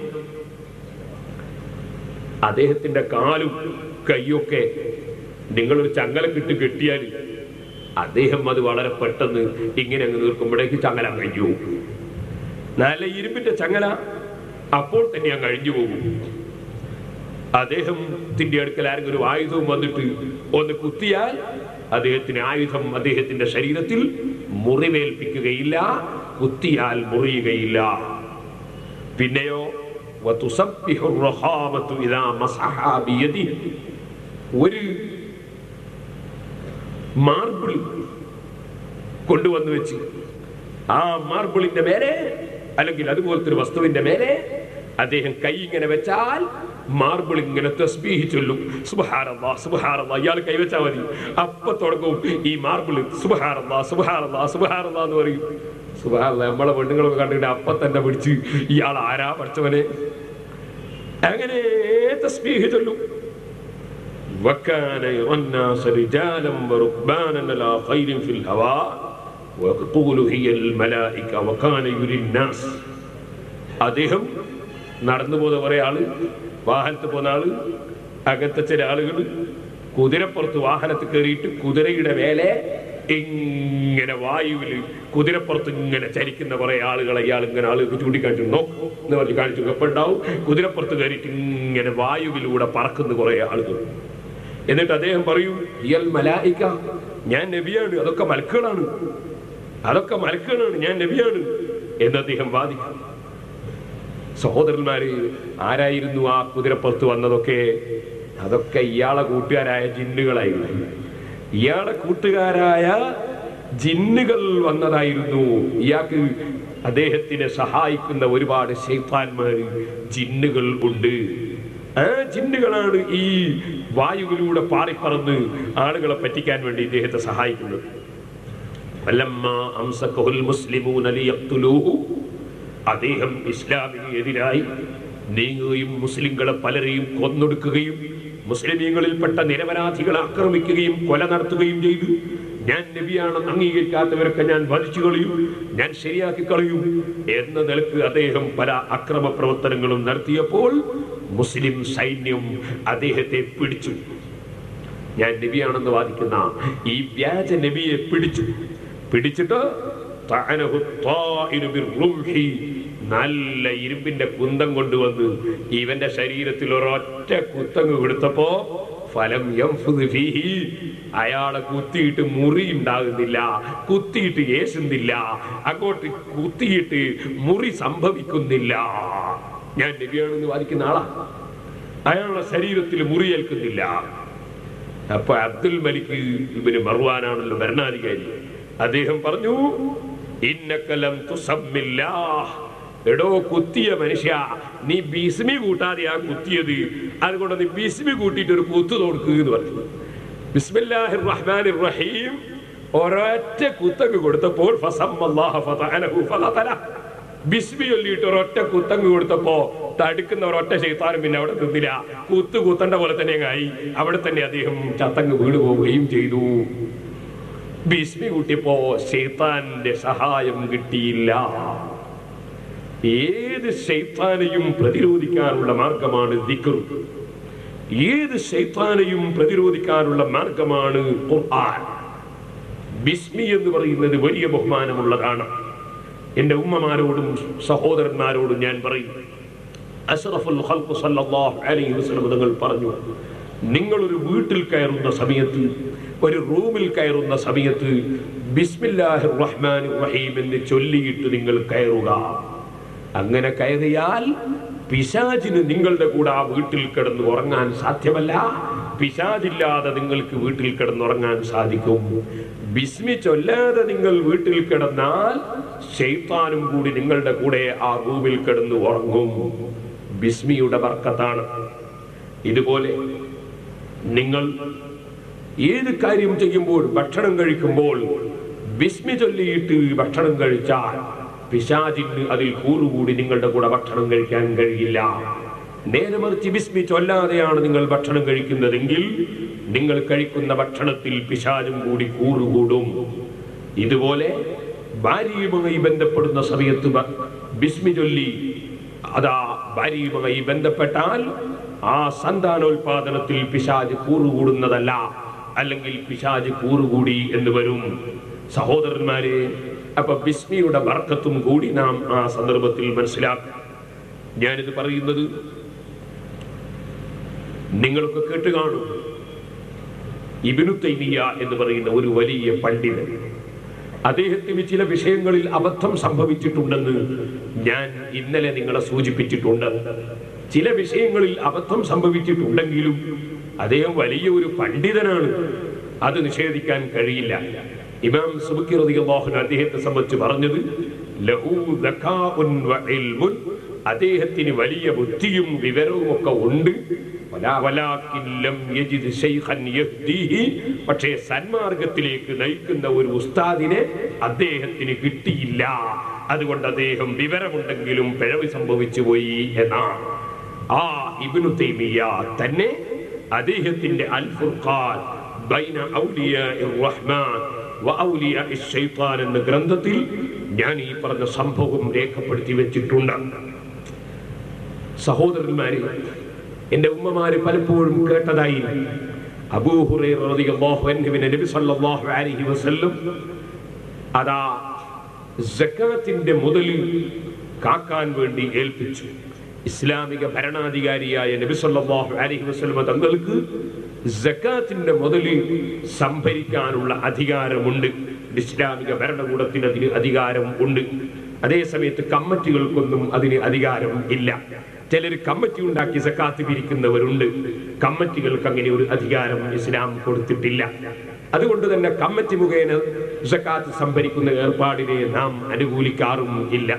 അദ്ദേഹത്തിന്റെ കാലും കൈയൊക്കെ നിങ്ങളൊരു ചങ്ങല കിട്ട് കെട്ടിയാൽ അദ്ദേഹം അത് വളരെ പെട്ടെന്ന് ഇങ്ങനെ അങ്ങ് നീർക്കുമ്പോഴേക്ക് ചങ്ങല കഴിഞ്ഞു പോകും നല്ല ഇരുമ്പിന്റെ ചങ്ങല അപ്പോൾ തന്നെ അങ്ങ് കഴിഞ്ഞു പോകും അദ്ദേഹത്തിന്റെ അടുക്കൽ ആരെങ്കിലും ഒരു ആയുധവും വന്നിട്ട് ഒന്ന് കുത്തിയാൽ അദ്ദേഹത്തിന് ആയുധം അദ്ദേഹത്തിന്റെ ശരീരത്തിൽ മുറിവേൽപ്പിക്കുകയില്ല കുത്തിയാൽ മുറിയുകയില്ല പിന്നെയോ وتسبح الرخامة إذا مسحها بيده ഒരു മാർബിൾ കൊണ്ടുവന്ന് വെച്ച് ആ മാർബിളിന്റെ മേലെ അല്ലെങ്കിൽ അതുപോലത്തെ ഒരു വസ്തുവിന്റെ മേലെ അദ്ദേഹം കൈ ഇങ്ങനെ വെച്ചാൽ മാർബിൾ ഇങ്ങനെ തസ്ബീഹി ചൊല്ലും സുബഹാറല്ലാ സുബഹാറല്ലാ ഇയാൾ കൈവച്ചാൽ മതി അപ്പൊ തുടങ്ങും ഈ മാർബിൾ സുബഹാറല്ലാ സുബഹാറല്ലാ സുബഹാറല്ലാ എന്ന് പറയും സുബഹാറല്ലാ നമ്മളെ പെണ്ണുങ്ങളൊക്കെ കണ്ടിട്ട് അപ്പൊ തന്നെ പിടിച്ച് ഇയാൾ ആരാ പഠിച്ചവനെ അങ്ങനെ തസ്ബീഹ് ചൊല്ലും وكان يرى الناس رجالا وركبانا على خير في الهواء ويقول هي الملائكة وكان يري الناس അദ്ദേഹം നടന്നു പോകുന്ന കുറെ ആള് വാഹനത്തിൽ പോകുന്ന ആള് അകത്തെ ചില ആളുകൾ കുതിരപ്പുറത്ത് വാഹനത്തിൽ കയറിയിട്ട് കുതിരയുടെ മേലെ ഇങ്ങനെ വായുവിൽ കുതിരപ്പുറത്ത് ഇങ്ങനെ ചരിക്കുന്ന കുറെ ആളുകളെ ഇയാൾ ഇങ്ങനെ ആളുകൾക്ക് ചൂണ്ടിക്കാണിച്ചു നോക്കൂ എന്ന് പറഞ്ഞ് കാണിച്ചു എപ്പോൾ ഉണ്ടാവും കുതിരപ്പുറത്ത് കയറിയിട്ട് ഇങ്ങനെ വായുവിലൂടെ പറക്കുന്ന കുറെ ആളുകൾ എന്നിട്ട് അദ്ദേഹം പറയും ഇയൽ മലായിക്ക ഞാൻ നബിയാണ് അതൊക്കെ മലക്കുകളാണ് അതൊക്കെ മലക്കുകളാണ് ഞാൻ നബിയാണ് എന്ന് അദ്ദേഹം വാദിക്കും സഹോദരന്മാര് ആരായിരുന്നു ആ കുതിരപ്പുറത്ത് വന്നതൊക്കെ അതൊക്കെ ഇയാളെ കൂട്ടുകാരായ ജിന്നുകളായിരുന്നു ഇയാളെ കൂട്ടുകാരായ ജിന്നുകൾ വന്നതായിരുന്നു ഇയാൾക്ക് അദ്ദേഹത്തിനെ സഹായിക്കുന്ന ഒരുപാട് ശൈത്താന്മാർ ജിന്നുകൾ ഉണ്ട് ആ ജിന്നുകളാണ് ഈ വായുവിലൂടെ പാറിപ്പറന്ന് ആളുകളെ പറ്റിക്കാൻ വേണ്ടി ഇദ്ദേഹത്തെ സഹായിക്കുന്നത് فلما أمسكه المسلمون ليقتلوه അദ്ദേഹം ഇസ്ലാമിന് എതിരായി നീങ്ങുകയും മുസ്ലിങ്ങളെ പലരെയും കൊന്നൊടുക്കുകയും മുസ്ലിമീങ്ങളിൽപ്പെട്ട നിരപരാധികളെ ആക്രമിക്കുകയും കൊല നടത്തുകയും ചെയ്തു ഞാൻ നബിയാണെന്ന് അംഗീകരിക്കാത്തവരൊക്കെ ഞാൻ വധിച്ചു കളയും ഞാൻ ശരിയാക്കി കളയും എന്ന നിലക്ക് അദ്ദേഹം പല അക്രമ പ്രവർത്തനങ്ങളും നടത്തിയപ്പോൾ മുസ്ലിം സൈന്യം അദ്ദേഹത്തെ പിടിച്ചു ഞാൻ നബിയാണെന്ന് വാദിക്കുന്ന ഈ വ്യാജ നബിയെ പിടിച്ചു പിടിച്ചിട്ട് തഅനഹു ത്വാഇനു ബിർറുഹി നല്ല ഇരുമ്പിന്റെ കുന്തം കൊണ്ടുവന്ന് ഇവന്റെ ശരീരത്തിൽ ഒരൊറ്റ കുത്തങ്ങ് കൊടുത്തപ്പോ ഫലം യംഫുദ് ഫീഹി. അയാളെ കുത്തിയിട്ട് മുറി ഉണ്ടാകുന്നില്ല കുത്തിയിട്ട് ഏശുന്നില്ല അങ്ങോട്ട് കുത്തിയിട്ട് മുറി സംഭവിക്കുന്നില്ല ഞാൻ നബിയാണെന്ന് വാദിക്കുന്ന ആളാ അയാളുടെ ശരീരത്തിൽ മുറിയേൽക്കുന്നില്ല അപ്പൊ അബ്ദുൽ മലിക് ഇവന് മറുവാനാണല്ലോ ഭരണാധികാരി അദ്ദേഹം പറഞ്ഞു ഇന്നക്കലം തുസമ്മില്ലാ എടോ കുത്തിയ മനുഷ്യ നീ ബിസ്മി കൂട്ടാതെയാ കുത്തിയത് അതുകൊണ്ട് നീ ബിസ്മി കൂട്ടിയിട്ട് ഒരു കുത്തു തോടുക്കുക എന്ന് പറഞ്ഞു ബിസ്മില്ലാഹിർ റഹ്മാനിർ റഹീം ഒരൊറ്റ കുത്തങ്ങ് കൊടുത്തപ്പോൾ ഫസമ്മല്ലാഹ ഫതഅനഹു ഫഖതല ബിസ്മി ചൊല്ലിയിട്ട് ഒരൊറ്റ കുത്തങ്ങ് കൊടുത്തപ്പോ തടുക്കുന്ന ഒരൊറ്റ ചെയ്താനും പിന്നെ അവിടെ നിന്നില്ല കുത്തു കുത്തണ്ട പോലെ തന്നെ ആയി അവിടെ തന്നെ അദ്ദേഹം ചത്തങ്ങ് വീണു പോവുകയും ചെയ്തു ബിസ്മി കൂട്ടിയപ്പോ ശൈത്താന്റെ സഹായം കിട്ടിയില്ല ഏത് ശൈത്താനെയും പ്രതിരോധിക്കാനുള്ള മാർഗമാണ് ദിക്ർ ഏത് ശൈത്താനെയും പ്രതിരോധിക്കാനുള്ള മാർഗമാണ് ഖുർആൻ ബിസ്മി എന്ന് പറയുന്നത് വലിയ ബഹുമാനമുള്ളതാണ് എന്റെ ഉമ്മമാരോടും സഹോദരന്മാരോടും ഞാൻ പറയും അഷ്റഫുൽ ഖൽഖ് സല്ലല്ലാഹു അലൈഹി വസല്ലം തങ്ങൾ പറഞ്ഞു നിങ്ങൾ ഒരു വീട്ടിൽ കയറുന്ന സമയത്ത് ഒരു റൂമിൽ കയറുന്ന സമയത്ത് ബിസ്മില്ലാഹിർ റഹ്മാനിർ റഹീം എന്ന് ചൊല്ലിയിട്ട് നിങ്ങൾ കയറുക അങ്ങനെ കയറിയാൽ പിശാചിന് നിങ്ങളുടെ കൂടെ ആ വീട്ടിൽ കിടന്ന് ഉറങ്ങാൻ സാധ്യമല്ല പിശാചില്ലാതെ നിങ്ങൾക്ക് വീട്ടിൽ കിടന്നുറങ്ങാൻ സാധിക്കും ബിസ്മി ചൊല്ലാതെ നിങ്ങൾ വീട്ടിൽ കിടന്നാൽ ഷെയ്ത്താനും കൂടി നിങ്ങളുടെ കൂടെ ആ റൂമിൽ കിടന്ന് ഉറങ്ങും ബിസ്മിയുടെ വർക്കത്താണ് ഇതുപോലെ നിങ്ങൾ ഏത് കാര്യം ചെയ്യുമ്പോൾ ഭക്ഷണം കഴിക്കുമ്പോൾ ബിസ്മി ചൊല്ലിയിട്ട് ഭക്ഷണം കഴിച്ചാൽ പിശാചിന് അതിൽ കൂറുകൂടി നിങ്ങളുടെ കൂടെ ഭക്ഷണം കഴിക്കാൻ കഴിയില്ല നേരെ മറിച്ച് ബിസ്മി ചൊല്ലാതെയാണ് നിങ്ങൾ ഭക്ഷണം കഴിക്കുന്നതെങ്കിൽ നിങ്ങൾ കഴിക്കുന്ന ഭക്ഷണത്തിൽ പിശാചും കൂടി കൂറുകൂടും ഇതുപോലെ ഭാര്യയുമായി ബന്ധപ്പെടുന്ന സമയത്ത് ബ- ബിസ്മി ചൊല്ലി അതാ ഭാര്യയുമായി ബന്ധപ്പെട്ടാൽ ആ സന്താനോൽപാദനത്തിൽ പിശാജ് കൂറുകൂടുന്നതല്ല അല്ലെങ്കിൽ പിശാജ് കൂറുകൂടി എന്ന് വരും സഹോദരന്മാരെ അപ്പൊ ബിസ്മിയുടെ ബർക്കത്തും കൂടി നാം ആ സന്ദർഭത്തിൽ മനസ്സിലാക്കും ഞാനിത് പറയുന്നത് നിങ്ങളൊക്കെ കേട്ട് കാണും ഇബിനു തൈമിയ എന്ന് പറയുന്ന ഒരു വലിയ പണ്ഡിതൻ അദ്ദേഹത്തിന് ചില വിഷയങ്ങളിൽ അബദ്ധം സംഭവിച്ചിട്ടുണ്ടെന്ന് ഞാൻ ഇന്നലെ നിങ്ങളെ സൂചിപ്പിച്ചിട്ടുണ്ട് ചില വിഷയങ്ങളിൽ അബദ്ധം സംഭവിച്ചിട്ടുണ്ടെങ്കിലും അദ്ദേഹം വലിയ ഒരു പണ്ഡിതനാണ് അത് നിഷേധിക്കാൻ കഴിയില്ല ഇമാം സുബുക്കി റളിയല്ലാഹു അൻഹു അദ്ദേഹത്തെ സംബന്ധിച്ച് പറഞ്ഞത് ലഹു ദക്കാഉൻ വ ഇൽമുൻ അദ്ദേഹത്തിന് വലിയ ബുദ്ധിയും വിവരവും ഒക്കെ ഉണ്ട് വലാ- വലാകിൻ ലം യജിദ് ശൈഖൻ യഹ്ദീഹി. പക്ഷേ സന്മാർഗത്തിലേക്ക് നയിക്കുന്ന ഒരു ഉസ്താദിനെ അദ്ദേഹത്തിന് കിട്ടിയില്ല അതുകൊണ്ട് അദ്ദേഹം വിവരമുണ്ടെങ്കിലും പിഴവ് സംഭവിച്ചു പോയി എന്നാണ് ആ ഇബ്നു തൈമിയ തന്നെ അദ്ദേഹത്തിന്റെ അൽ ഫുർഖാൻ ബൈന ഔലിയാഇർ റഹ്മാൻ വ ഔലിയാഇശ് ശൈത്താൻ എന്ന ഗ്രന്ഥത്തിൽ ഞാൻ ഈ പറഞ്ഞ സംഭവം രേഖപ്പെടുത്തി വെച്ചിട്ടുണ്ട് സഹോദരന്മാരെ എന്റെ ഉമ്മമാര് പലപ്പോഴും കേട്ടതായി അബൂ ഹുറൈറ റളിയല്ലാഹു അൻഹുവിനെ നബി സല്ലല്ലാഹു അലൈഹി വസല്ലം അതാ സക്കാത്തിന്റെ മുതൽ കാക്കാൻ വേണ്ടി ഏൽപ്പിച്ചു ഇസ്ലാമിക ഭരണാധികാരിയായ നബി സല്ലല്ലാഹു അലൈഹി വസല്ലം തങ്ങൾക്ക് സക്കാത്തിന്റെ മുതൽ സംഭരിക്കാനുള്ള അധികാരമുണ്ട് ഇസ്ലാമിക ഭരണകൂടത്തിന് അതിന് അധികാരം ഉണ്ട് അതേസമയത്ത് കമ്മിറ്റികൾക്കൊന്നും അതിന് അധികാരം ഇല്ല ചിലർ കമ്മിറ്റി ഉണ്ടാക്കി സക്കാത്ത് പിരിക്കുന്നവരുണ്ട് കമ്മിറ്റികൾക്ക് അങ്ങനെ ഒരു അധികാരം ഇസ്ലാം കൊടുത്തിട്ടില്ല അതുകൊണ്ട് തന്നെ കമ്മിറ്റി മുഖേന സക്കാത്ത് സംഭരിക്കുന്ന ഏർപ്പാടിനെ നാം അനുകൂലിക്കാറും ഇല്ല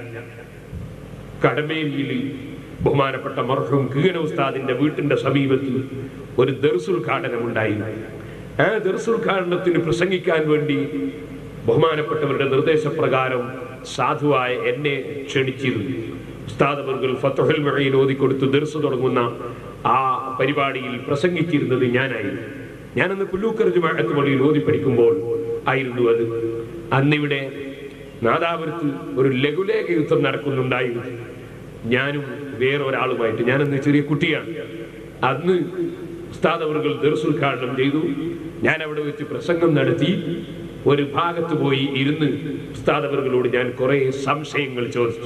കടമേലിയിൽ ബഹുമാനപ്പെട്ട മർഹൂം കീന ഉസ്താദിന്റെ വീട്ടിന്റെ സമീപത്ത് ഒരു ദർസുദ്ഘാടനം ഉണ്ടായിരുന്നു ആ ദർസുദ്ഘാടനത്തിന് പ്രസംഗിക്കാൻ വേണ്ടി ബഹുമാനപ്പെട്ടവരുടെ നിർദ്ദേശപ്രകാരം സാധുവായ എന്നെ ക്ഷണിച്ചിരുന്നു ഉസ്താദ് അവർകൾ ഫത്തുഹൽ മഴയിൽ ഓതിക്കൊടുത്ത് ദർസ് തുടങ്ങുന്ന ആ പരിപാടിയിൽ പ്രസംഗിച്ചിരുന്നത് ഞാനായിരുന്നു ഞാനന്ന് പുല്ലൂക്കർ ജുമാഅത്ത് പള്ളിയിൽ ഓതി പഠിക്കുമ്പോൾ ആയിരുന്നു അത് അന്നിവിടെ നാദാപുരത്ത് ഒരു ലഘുലേഖ യുദ്ധം നടക്കുന്നുണ്ടായിരുന്നു ഞാനും വേറൊരാളുമായിട്ട് ഞാനന്ന് ചെറിയ കുട്ടിയാണ് അന്ന് ഉസ്താദ് അവർകൾ ദർസുദ്ഘാടനം ചെയ്തു ഞാൻ അവിടെ വെച്ച് പ്രസംഗം നടത്തി ഒരു ഭാഗത്ത് പോയി ഇരുന്ന് ഉസ്താദ് അവർകളോട് ഞാൻ കുറെ സംശയങ്ങൾ ചോദിച്ചു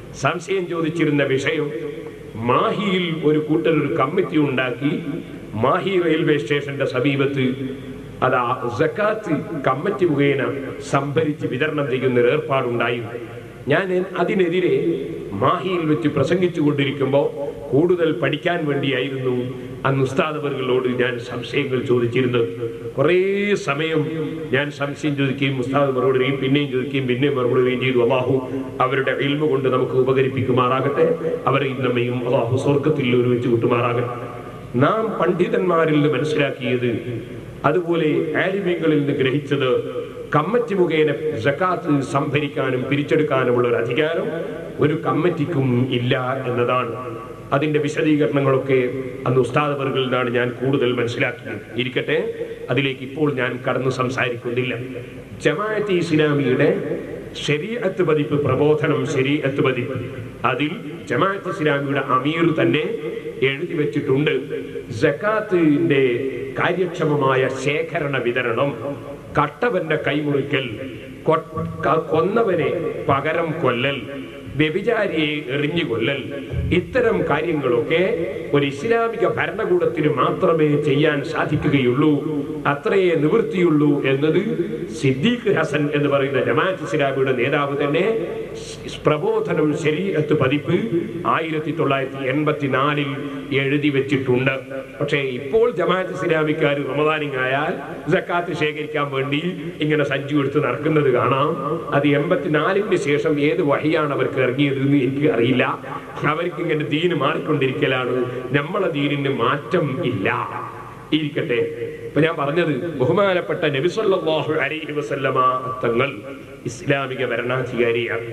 സംശയം ചോദിച്ചിരുന്ന വിഷയം മാഹിയിൽ ഒരു കൂട്ടർ ഒരു കമ്മിറ്റി ഉണ്ടാക്കി മാഹി റെയിൽവേ സ്റ്റേഷന്റെ സമീപത്ത് അതാ സക്കാത്ത് കമ്മിറ്റി മുഖേന സംഭരിച്ച് വിതരണം ചെയ്യുന്ന ഒരു ഏർപ്പാടുണ്ടായി ഞാൻ അതിനെതിരെ മാഹിയിൽ വെച്ച് പ്രസംഗിച്ചു കൊണ്ടിരിക്കുമ്പോൾ കൂടുതൽ പഠിക്കാൻ വേണ്ടിയായിരുന്നു അന്ന് ഉസ്താദവറുകളോട് ഞാൻ സംശയങ്ങൾ ചോദിച്ചിരുന്നത് കുറേ സമയം ഞാൻ സംശയം ചോദിക്കുകയും ഉസ്താദ് മറുപടി പറയും പിന്നെയും ചോദിക്കുകയും പിന്നെയും മറുപടി പറയുകയും ചെയ്തു അള്ളാഹു അവരുടെ ഇൽമ കൊണ്ട് നമുക്ക് ഉപകരിപ്പിക്കുമാറാകട്ടെ അവരെയും നമ്മയും അള്ളാഹു സ്വർഗത്തിൽ ഒരുമിച്ച് കൂട്ടുമാറാകട്ടെ നാം പണ്ഡിതന്മാരിൽ നിന്ന് മനസ്സിലാക്കിയത് അതുപോലെ ആലിമ്യങ്ങളിൽ നിന്ന് ഗ്രഹിച്ചത് കമ്മിറ്റി മുഖേന ജക്കാത്ത് സംഭരിക്കാനും പിരിച്ചെടുക്കാനുമുള്ള ഒരു അധികാരം ഒരു കമ്മിറ്റിക്കും ഇല്ല എന്നതാണ് അതിന്റെ വിശദീകരണങ്ങളൊക്കെ അന്ന് ഉസ്താദവറുകളിൽ നിന്നാണ് ഞാൻ കൂടുതൽ മനസ്സിലാക്കിയത് ഇരിക്കട്ടെ അതിലേക്ക് ഇപ്പോൾ ഞാൻ കടന്നു സംസാരിക്കുന്നില്ല ജമാഅത്ത് ഇസ്ലാമിയുടെ ശരീഅത്ത് പതിപ്പ് പ്രബോധനം ശരീഅത്ത് പതിപ്പ് അതിൽ ജമാഅത്ത് ഇസ്ലാമിയുടെ അമീർ തന്നെ എഴുതി വെച്ചിട്ടുണ്ട് ജക്കാത്തിന്റെ കാര്യക്ഷമമായ ശേഖരണ വിതരണം കട്ടവന്റെ കൈമുറിക്കൽ കൊ- ക- കൊന്നവനെ പകരം കൊല്ലൽ വ്യഭിചാരിയെ എറിഞ്ഞു കൊല്ലൽ ഇത്തരം കാര്യങ്ങളൊക്കെ ഒരു ഇസ്ലാമിക ഭരണകൂടത്തിന് മാത്രമേ ചെയ്യാൻ സാധിക്കുകയുള്ളൂ അത്രയേ നിവൃത്തിയുള്ളൂ എന്നത് സിദ്ദീഖ് ഹസൻ എന്ന് പറയുന്ന ജമാഅത്ത് ഇസ്ലാമിയുടെ നേതാവ് തന്നെ സ് പ്രബോധനം ശരീരത്ത് പതിപ്പ് ആയിരത്തി തൊള്ളായിരത്തി എൺപത്തിനാലിൽ എഴുതി വെച്ചിട്ടുണ്ട് പക്ഷേ ഇപ്പോൾ ജമാഅത്ത് ഇസ്ലാമിക്കാർ റമദാനിങ് ആയാൽ ജക്കാത്ത് ശേഖരിക്കാൻ വേണ്ടി ഇങ്ങനെ സജ്ജു എടുത്ത് നടക്കുന്നത് കാണാം അത് എൺപത്തിനാലിന് ശേഷം ഏത് വഹിയാണ് അവർക്ക് ഇറങ്ങിയത് എന്ന് എനിക്ക് അറിയില്ല അവർക്ക് ഇങ്ങനെ ദീന് മാറിക്കൊണ്ടിരിക്കലാണ് നമ്മളെ ദീനിന് മാറ്റം ഇല്ല ഇരിക്കട്ടെ ഇപ്പൊ ഞാൻ പറഞ്ഞത് ബഹുമാനപ്പെട്ട നബിസല്ലാഹു അലൈഹി വസല്ലമ തങ്ങൾ ഇസ്ലാമിക ഭരണാധികാരിയാണ്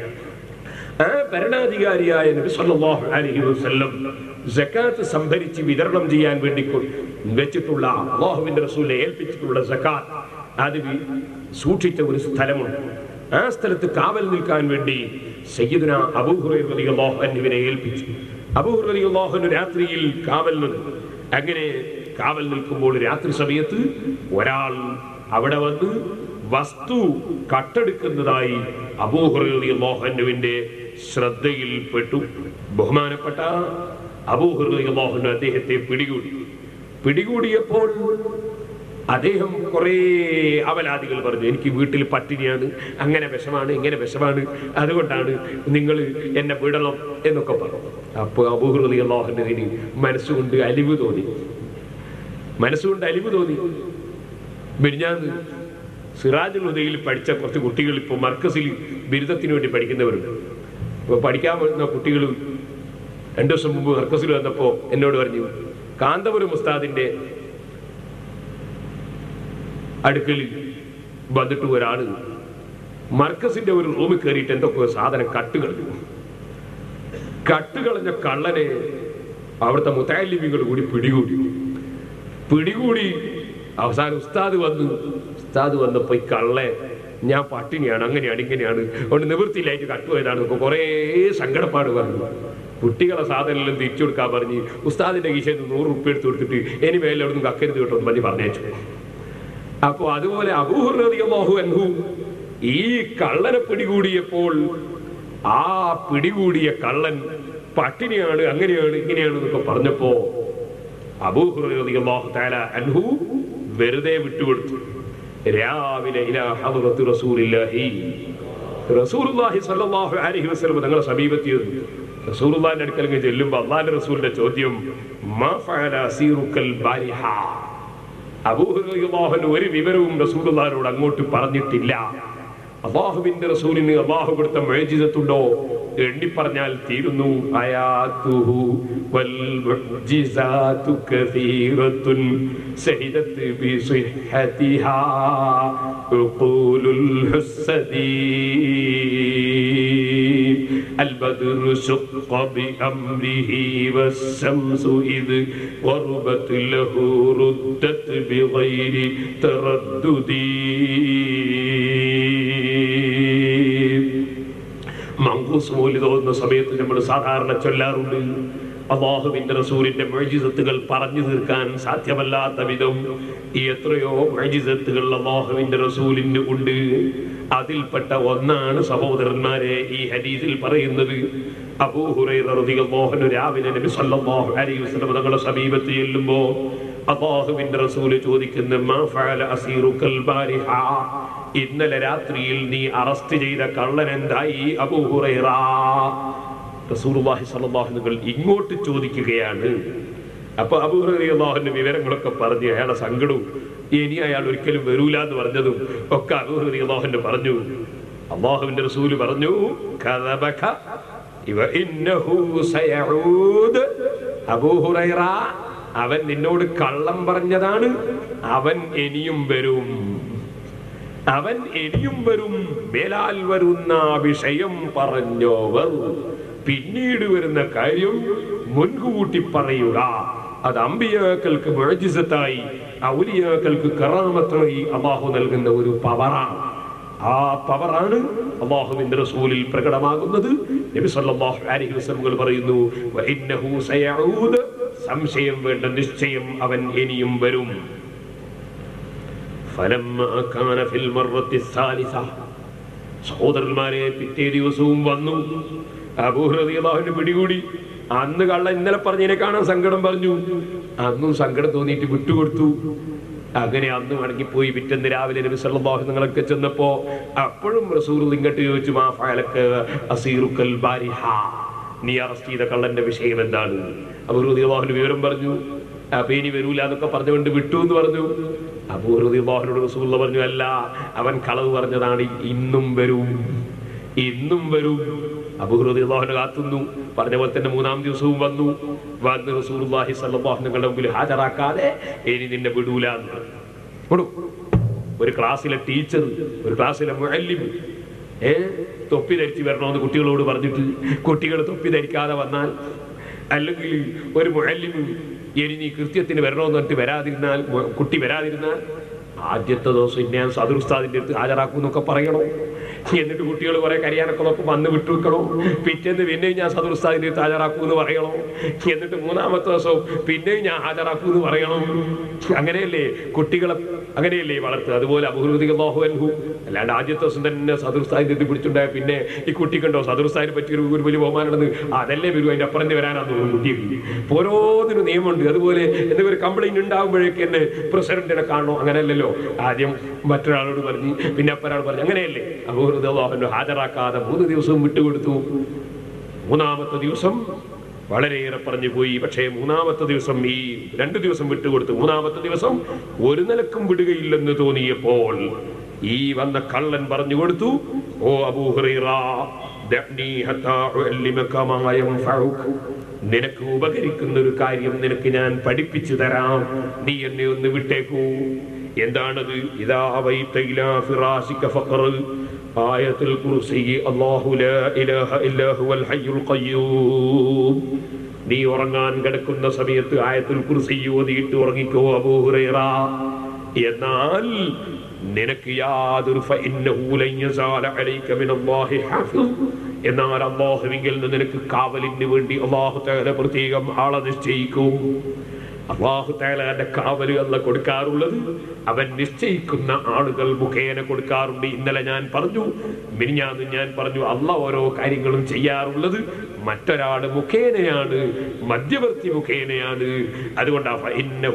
ആ ഭരണാധികാരിയായ നബി സല്ലല്ലാഹു അലൈഹി വസല്ലം സക്കാത്ത് സംഭരിച്ച് വിതരണം ചെയ്യാൻ വേണ്ടി കൊ- വെച്ചിട്ടുള്ള അള്ളാഹുവിന്റെ റസൂലിനെ ഏൽപ്പിച്ചിട്ടുള്ള സക്കാത്ത് അത് വി- സൂക്ഷിച്ച ഒരു സ്ഥലമുണ്ട് ആ സ്ഥലത്ത് കാവൽ നിൽക്കാൻ വേണ്ടി സയ്യിദുന അബൂഹുറൈറ റളിയല്ലാഹു അൻഹുവിനെ ഏൽപ്പിച്ചു അബൂഹുറൈറ റളിയല്ലാഹു അൻഹു രാത്രിയിൽ കാവൽ നിന്നു അങ്ങനെ കാവൽ നിൽക്കുമ്പോൾ രാത്രി സമയത്ത് ഒരാൾ അവിടെ വന്ന് വസ്തു കട്ടെടുക്കുന്നതായി അബൂഹുറിന്റെ ശ്രദ്ധയിൽപ്പെട്ടു ബഹുമാനപ്പെട്ട അബൂഹുറിന് അദ്ദേഹത്തെ പിടികൂടി പിടികൂടിയപ്പോൾ അദ്ദേഹം കുറേ അവലാദികൾ പറഞ്ഞു എനിക്ക് വീട്ടിൽ പട്ടിണിയാണ് അങ്ങനെ വിഷമാണ് ഇങ്ങനെ വിഷമാണ് അതുകൊണ്ടാണ് നിങ്ങൾ എന്നെ വിടണം എന്നൊക്കെ പറഞ്ഞു അപ്പോൾ അബൂഹുറി അള്ളാഹുവിന് മനസ്സുകൊണ്ട് അലിവ് തോന്നി മനസ്സുകൊണ്ട് അലിവ് തോന്നി മിനിഞ്ഞാന്ന് സിറാജുൽ ഉദയിൽ പഠിച്ച കുറച്ച് കുട്ടികൾ ഇപ്പോൾ മർക്കസിൽ ബിരുദത്തിന് വേണ്ടി പഠിക്കുന്നവരുണ്ട് ഇപ്പോൾ പഠിക്കാൻ വരുന്ന കുട്ടികൾ രണ്ടു ദിവസം മുമ്പ് മർക്കസിൽ വന്നപ്പോൾ എന്നോട് പറഞ്ഞു കാന്തപുരം ഉസ്താദിന്റെ അടുക്കലിൽ വന്നിട്ട് ഒരാള് മർക്കസിന്റെ ഒരു റൂമിൽ കയറിയിട്ട് എന്തൊക്കെ സാധനം കട്ട് കളഞ്ഞു കട്ട് കളഞ്ഞ കള്ളനെ അവിടുത്തെ മുത്താലിമികൾ കൂടി പിടികൂടി പിടികൂടി അവസാനം ഉസ്താദ് വന്നു ഉസ്താദ് വന്നപ്പോ ഈ കള്ളെ ഞാൻ പട്ടിണിയാണ് അങ്ങനെയാണ് ഇങ്ങനെയാണ് അതുകൊണ്ട് നിവൃത്തിയിലായിട്ട് കട്ടുപോയതാണ് എന്നൊക്കെ കുറേ സങ്കടപ്പാട് പറഞ്ഞു കുട്ടികളെ സാധനമെല്ലാം തിരിച്ചു കൊടുക്കാൻ പറഞ്ഞ് ഉസ്താദിന്റെ കീശയിൽ നിന്ന് നൂറ് റുപ്യ എടുത്ത് കൊടുത്തിട്ട് ഇനി മേലെ അവിടെ നിന്ന് കക്കരുത് കേട്ടോ എന്ന് പറഞ്ഞ് പറഞ്ഞേച്ചു അപ്പോ അതുപോലെ അബൂഹു അൻഹു ഈ കള്ളനെ പിടികൂടിയപ്പോൾ ആ പിടികൂടിയ കള്ളൻ പട്ടിണിയാണ് അങ്ങനെയാണ് ഇങ്ങനെയാണ് എന്നൊക്കെ പറഞ്ഞപ്പോ അബൂഹുറളിയല്ലാഹു തആല അൻഹു വെറുതെ വിട്ടുകൊടുത്തു രാവിലെ ഇലാ ഹദ്റത്ത് റസൂലില്ലാഹി റസൂലുള്ളാഹി സ്വല്ലല്ലാഹു അലൈഹി വസല്ലം തങ്ങളെ സമീപത്തിയത് റസൂലുള്ളാഹിന്റെ അടുക്കൽ ഇങ്ങ് ചെല്ലുമ്പോൾ അള്ളാഹിന്റെ റസൂലിന്റെ ചോദ്യം മാ ഫഅല അസീറുക്കൽ ബാരിഹ അബൂഹുറളിയല്ലാഹു ഒരു വിവരവും റസൂലുള്ളാഹിനോട് അങ്ങോട്ട് പറഞ്ഞിട്ടില്ല അള്ളാഹുവിന്റെ റസൂലിന് അള്ളാഹു കൊടുത്ത മേജിതത്തുണ്ടോ എണ്ണി പറഞ്ഞാൽ തീരുന്നു ആയാത്തുഹു വൽ മുഅ്ജിസാതു കസീറത്തുൻ സഹിദത്ത് ബിസിഹതിഹാ ഉഖൂലുൽ ഹുസ്സദീ البدر شق بأمره والشمس إذ غربت له ردت بغير تردد മങ്കൂസ് മൂലി തോന്നുന്ന സമയത്ത് നമ്മൾ സാധാരണ ചൊല്ലാറുണ്ട് അള്ളാഹുവിന്റെ റസൂലിന്റെ മൊഴിജിസത്തുകൾ പറഞ്ഞു തീർക്കാൻ സാധ്യമല്ലാത്ത വിധം ഈ എത്രയോ മൊഴിജിസത്തുകൾ അള്ളാഹുവിന്റെ റസൂലിന് ഉണ്ട് അതിൽപ്പെട്ട ഒന്നാണ് സഹോദരന്മാരെ ഈ ഹദീസിൽ പറയുന്നത് അബൂ ഹുറൈറ റളിയല്ലാഹു അൻഹു രാവിലെ നബി സല്ലല്ലാഹു അലൈഹി വസല്ലം തങ്ങളുടെ സമീപത്ത് ചെല്ലുമ്പോൾ അള്ളാഹുവിന്റെ റസൂല് ചോദിക്കുന്ന മാ ഫഅല അസീറുക്കൽ ബാരിഹ ഇന്നലെ രാത്രിയിൽ നീ അറസ്റ്റ് ചെയ്ത കള്ളൻ എന്തായി അബൂ ഹുറൈറ റസൂലുള്ളാഹി സ്വല്ലല്ലാഹു അലൈഹി വസല്ലം ഇങ്ങോട്ട് ചോദിക്കുകയാണ് അപ്പൊ അബൂ ഹുറൈറ അള്ളാഹുവിന്റെ വിവരങ്ങളൊക്കെ പറഞ്ഞ് അയാളെ സങ്കടവും ഇനി അയാൾ ഒരിക്കലും വരൂല എന്ന് പറഞ്ഞതും ഒക്കെ അബൂ ഹുറൈറ അള്ളാഹുവിന്റെ പറഞ്ഞു അള്ളാഹുവിന്റെ റസൂല് പറഞ്ഞു കദബക ഇവ ഇന്നഹു സയഊദ് അബൂ ഹുറൈറ അവൻ നിന്നോട് കള്ളം പറഞ്ഞതാണ് അവൻ ഇനിയും വരും അവൻ ഇനിയും വരും മേലാൽ വരുന്ന വിഷയം പറഞ്ഞോവർ പിന്നീട് വരുന്ന കാര്യം മുൻകൂട്ടി പറയുക അത് അമ്പിയാക്കൾക്ക് മുഴജിസത്തായി ഔലിയാക്കൾക്ക് കറാമത്തായി അള്ളാഹു നൽകുന്ന ഒരു പവറാണ് ആ പവറാണ് അള്ളാഹുവിന്റെ റസൂലിൽ പ്രകടമാകുന്നത് നബി സല്ലല്ലാഹു അലൈഹി വസല്ലം പറയുന്നു വഇന്നഹു സയഊദ് സംശയം വേണ്ട നിശ്ചയം അവൻ ഇനിയും വരും فلما كان في المرة الثالثة സഹോദരന്മാരെ പിറ്റേ ദിവസവും വന്നു അബൂഹ്റദിയാഹുവിന് പിടികൂടി അന്ന് കള്ള ഇന്നലെ പറഞ്ഞതിനെ കാണാൻ സങ്കടം പറഞ്ഞു അന്നും സങ്കടം തോന്നിയിട്ട് വിട്ടുകൊടുത്തു അങ്ങനെ അന്ന് മടങ്ങിപ്പോയി പിറ്റേന്ന് രാവിലെ നബി സല്ലല്ലാഹു നിങ്ങളൊക്കെ ചെന്നപ്പോ അപ്പോഴും റസൂൽ ഇങ്ങോട്ട് ചോദിച്ചു മാ ഫഅലക അസീറുക്കൽ ബാരിഹ നീ അറസ്റ്റ് ചെയ്ത കള്ളന്റെ വിഷയം എന്താണ് അബൂഹ്റദിയാഹുവിന് വിവരം പറഞ്ഞു അപ്പൊ ഇനി വരൂല എന്നൊക്കെ പറഞ്ഞുകൊണ്ട് വിട്ടു എന്ന് പറഞ്ഞു അബൂഹ്റദിയാഹുനോട് റസൂൽ പറഞ്ഞു അല്ല അവൻ കളവ് പറഞ്ഞതാണ് ഇന്നും വരും ഇന്നും വരും അബൂഹ്റദിയാഹുനെ കാത്തുന്നു പറഞ്ഞ പോലെ തന്നെ മൂന്നാം ദിവസവും വന്നു വന്ന് റസൂലുള്ളാഹി സ്വല്ലല്ലാഹു നിങ്ങളുടെ മുമ്പിൽ ഹാജരാക്കാതെ ഇനി നിന്നെ വിടൂല എന്ന് പറഞ്ഞു. വിടൂ. ഒരു ക്ലാസ്സിലെ ടീച്ചർ ഒരു ക്ലാസ്സിലെ മുഅല്ലിം ഏ തൊപ്പി ധരിച്ച് വരണമെന്ന് കുട്ടികളോട് പറഞ്ഞിട്ട് കുട്ടികൾ തൊപ്പി ധരിക്കാതെ വന്നാൽ അല്ലെങ്കിൽ ഒരു മുഴല്ലിം ഇനി നീ കൃത്യത്തിന് വരണമെന്ന് പറഞ്ഞിട്ട് വരാതിരുന്നാൽ മു- കുട്ടി വരാതിരുന്നാൽ ആദ്യത്തെ ദിവസം ഞാൻ സദർ ഉസ്താദിന്റെ അടുത്ത് ഹാജരാക്കും എന്നൊക്കെ പറയണോ എന്നിട്ട് കുട്ടികൾ കുറെ കരിയാനൊക്കെ നോക്കും വന്ന് വിട്ടുവെക്കണോ പിറ്റേന്ന് പിന്നെയും ഞാൻ സദർ ഉസ്താദിന്റെ അടുത്ത് ഹാജരാക്കും എന്ന് പറയണോ എന്നിട്ട് മൂന്നാമത്തെ ദിവസം പിന്നെയും ഞാൻ ഹാജരാക്കും എന്ന് പറയണം അങ്ങനെയല്ലേ കുട്ടികളെ അങ്ങനെയല്ലേ വളർത്തുക അതുപോലെ അബുഹൃതിഹു അല്ലാണ്ട് ആദ്യത്തെ ദിവസം തന്നെ സദർ ഉസ്താദിന്റെ അടുത്ത് പിടിച്ചിട്ടുണ്ടായ പിന്നെ ഈ കുട്ടിക്കുണ്ടോ സദർ ഉസ്താദിനെ പറ്റിയ ഒരു വലിയ ബഹുമാനമുണ്ടെന്ന് അതല്ലേ വരും അതിന്റെ അപ്പുറം വരാനാന്ന് തോന്നുന്നു കുട്ടിക്ക് ഓരോന്നിനും നിയമമുണ്ട് അതുപോലെ എന്തെങ്കിലും ഒരു കംപ്ലൈന്റ് ഉണ്ടാകുമ്പോഴേക്ക് എന്നെ പ്രസിഡന്റിനെ കാണണോ അങ്ങനെയല്ലല്ലോ ആദ്യം മറ്റൊരാളോട് പറഞ്ഞ് പിന്നെ അപ്പൊരാൾ പറഞ്ഞു അങ്ങനെയല്ലേ അബൂഹൃദാഹുവിനെ ഹാജരാക്കാതെ മൂന്ന് ദിവസവും വിട്ടുകൊടുത്തു മൂന്നാമത്തെ ദിവസം വളരെയേറെ പറഞ്ഞു പോയി പക്ഷേ മൂന്നാമത്തെ ദിവസം ഈ രണ്ടു ദിവസം വിട്ടുകൊടുത്തു മൂന്നാമത്തെ ദിവസം ഒരു നിലക്കും വിടുകയില്ലെന്ന് തോന്നിയപ്പോൾ ഈ വന്ന കള്ളൻ പറഞ്ഞു കൊടുത്തു ഓ അബൂഹുറൈറ ദഅ്നി ഹത്താ ഉഅല്ലിമക മാ യൻഫഉക നിനക്ക് ഉപകരിക്കുന്ന ഒരു കാര്യം നിനക്ക് ഞാൻ പഠിപ്പിച്ചു തരാം നീ എന്നെ ഒന്ന് വിട്ടേക്കൂ എന്താണത് ഇതാ അവൈത ഇലാ ഫിറാശിക ഫഖർ ആയത്തുൽ കുർസി അല്ലാഹു ലാ ഇലാഹ ഇല്ലാ ഹുവൽ ഹയ്യുൽ ഖയ്യൂം നീ ഉറങ്ങാൻ കിടക്കുന്ന സമയത്ത് ആയത്തുൽ കുർസി ഓതിയിട്ട് ഉറങ്ങിക്കോ അബൂ ഹുറൈറ എന്നാൽ നിനക്ക് യാതൊരു ഫഇന്നഹു ലൻ യസാല അലൈക മിനല്ലാഹി ഹാഫിദ് എന്നാൽ അള്ളാഹുവിങ്കിൽ നിന്ന് നിനക്ക് കാവലിന് വേണ്ടി അള്ളാഹു തആല പ്രത്യേകം ആളെ നിശ്ചയിക്കും അള്ളാഹു തആലാന്റെ കാവല് അല്ല കൊടുക്കാറുള്ളത് അവൻ നിശ്ചയിക്കുന്ന ആളുകൾ മുഖേന കൊടുക്കാറുണ്ട് ഇന്നലെ ഞാൻ പറഞ്ഞു മിനിഞ്ഞാന്ന് ഞാൻ പറഞ്ഞു അല്ല ഓരോ കാര്യങ്ങളും ചെയ്യാറുള്ളത് മറ്റൊരാള് മുഖേനയാണ് മധ്യവർത്തി മുഖേനയാണ് അതുകൊണ്ടാണ്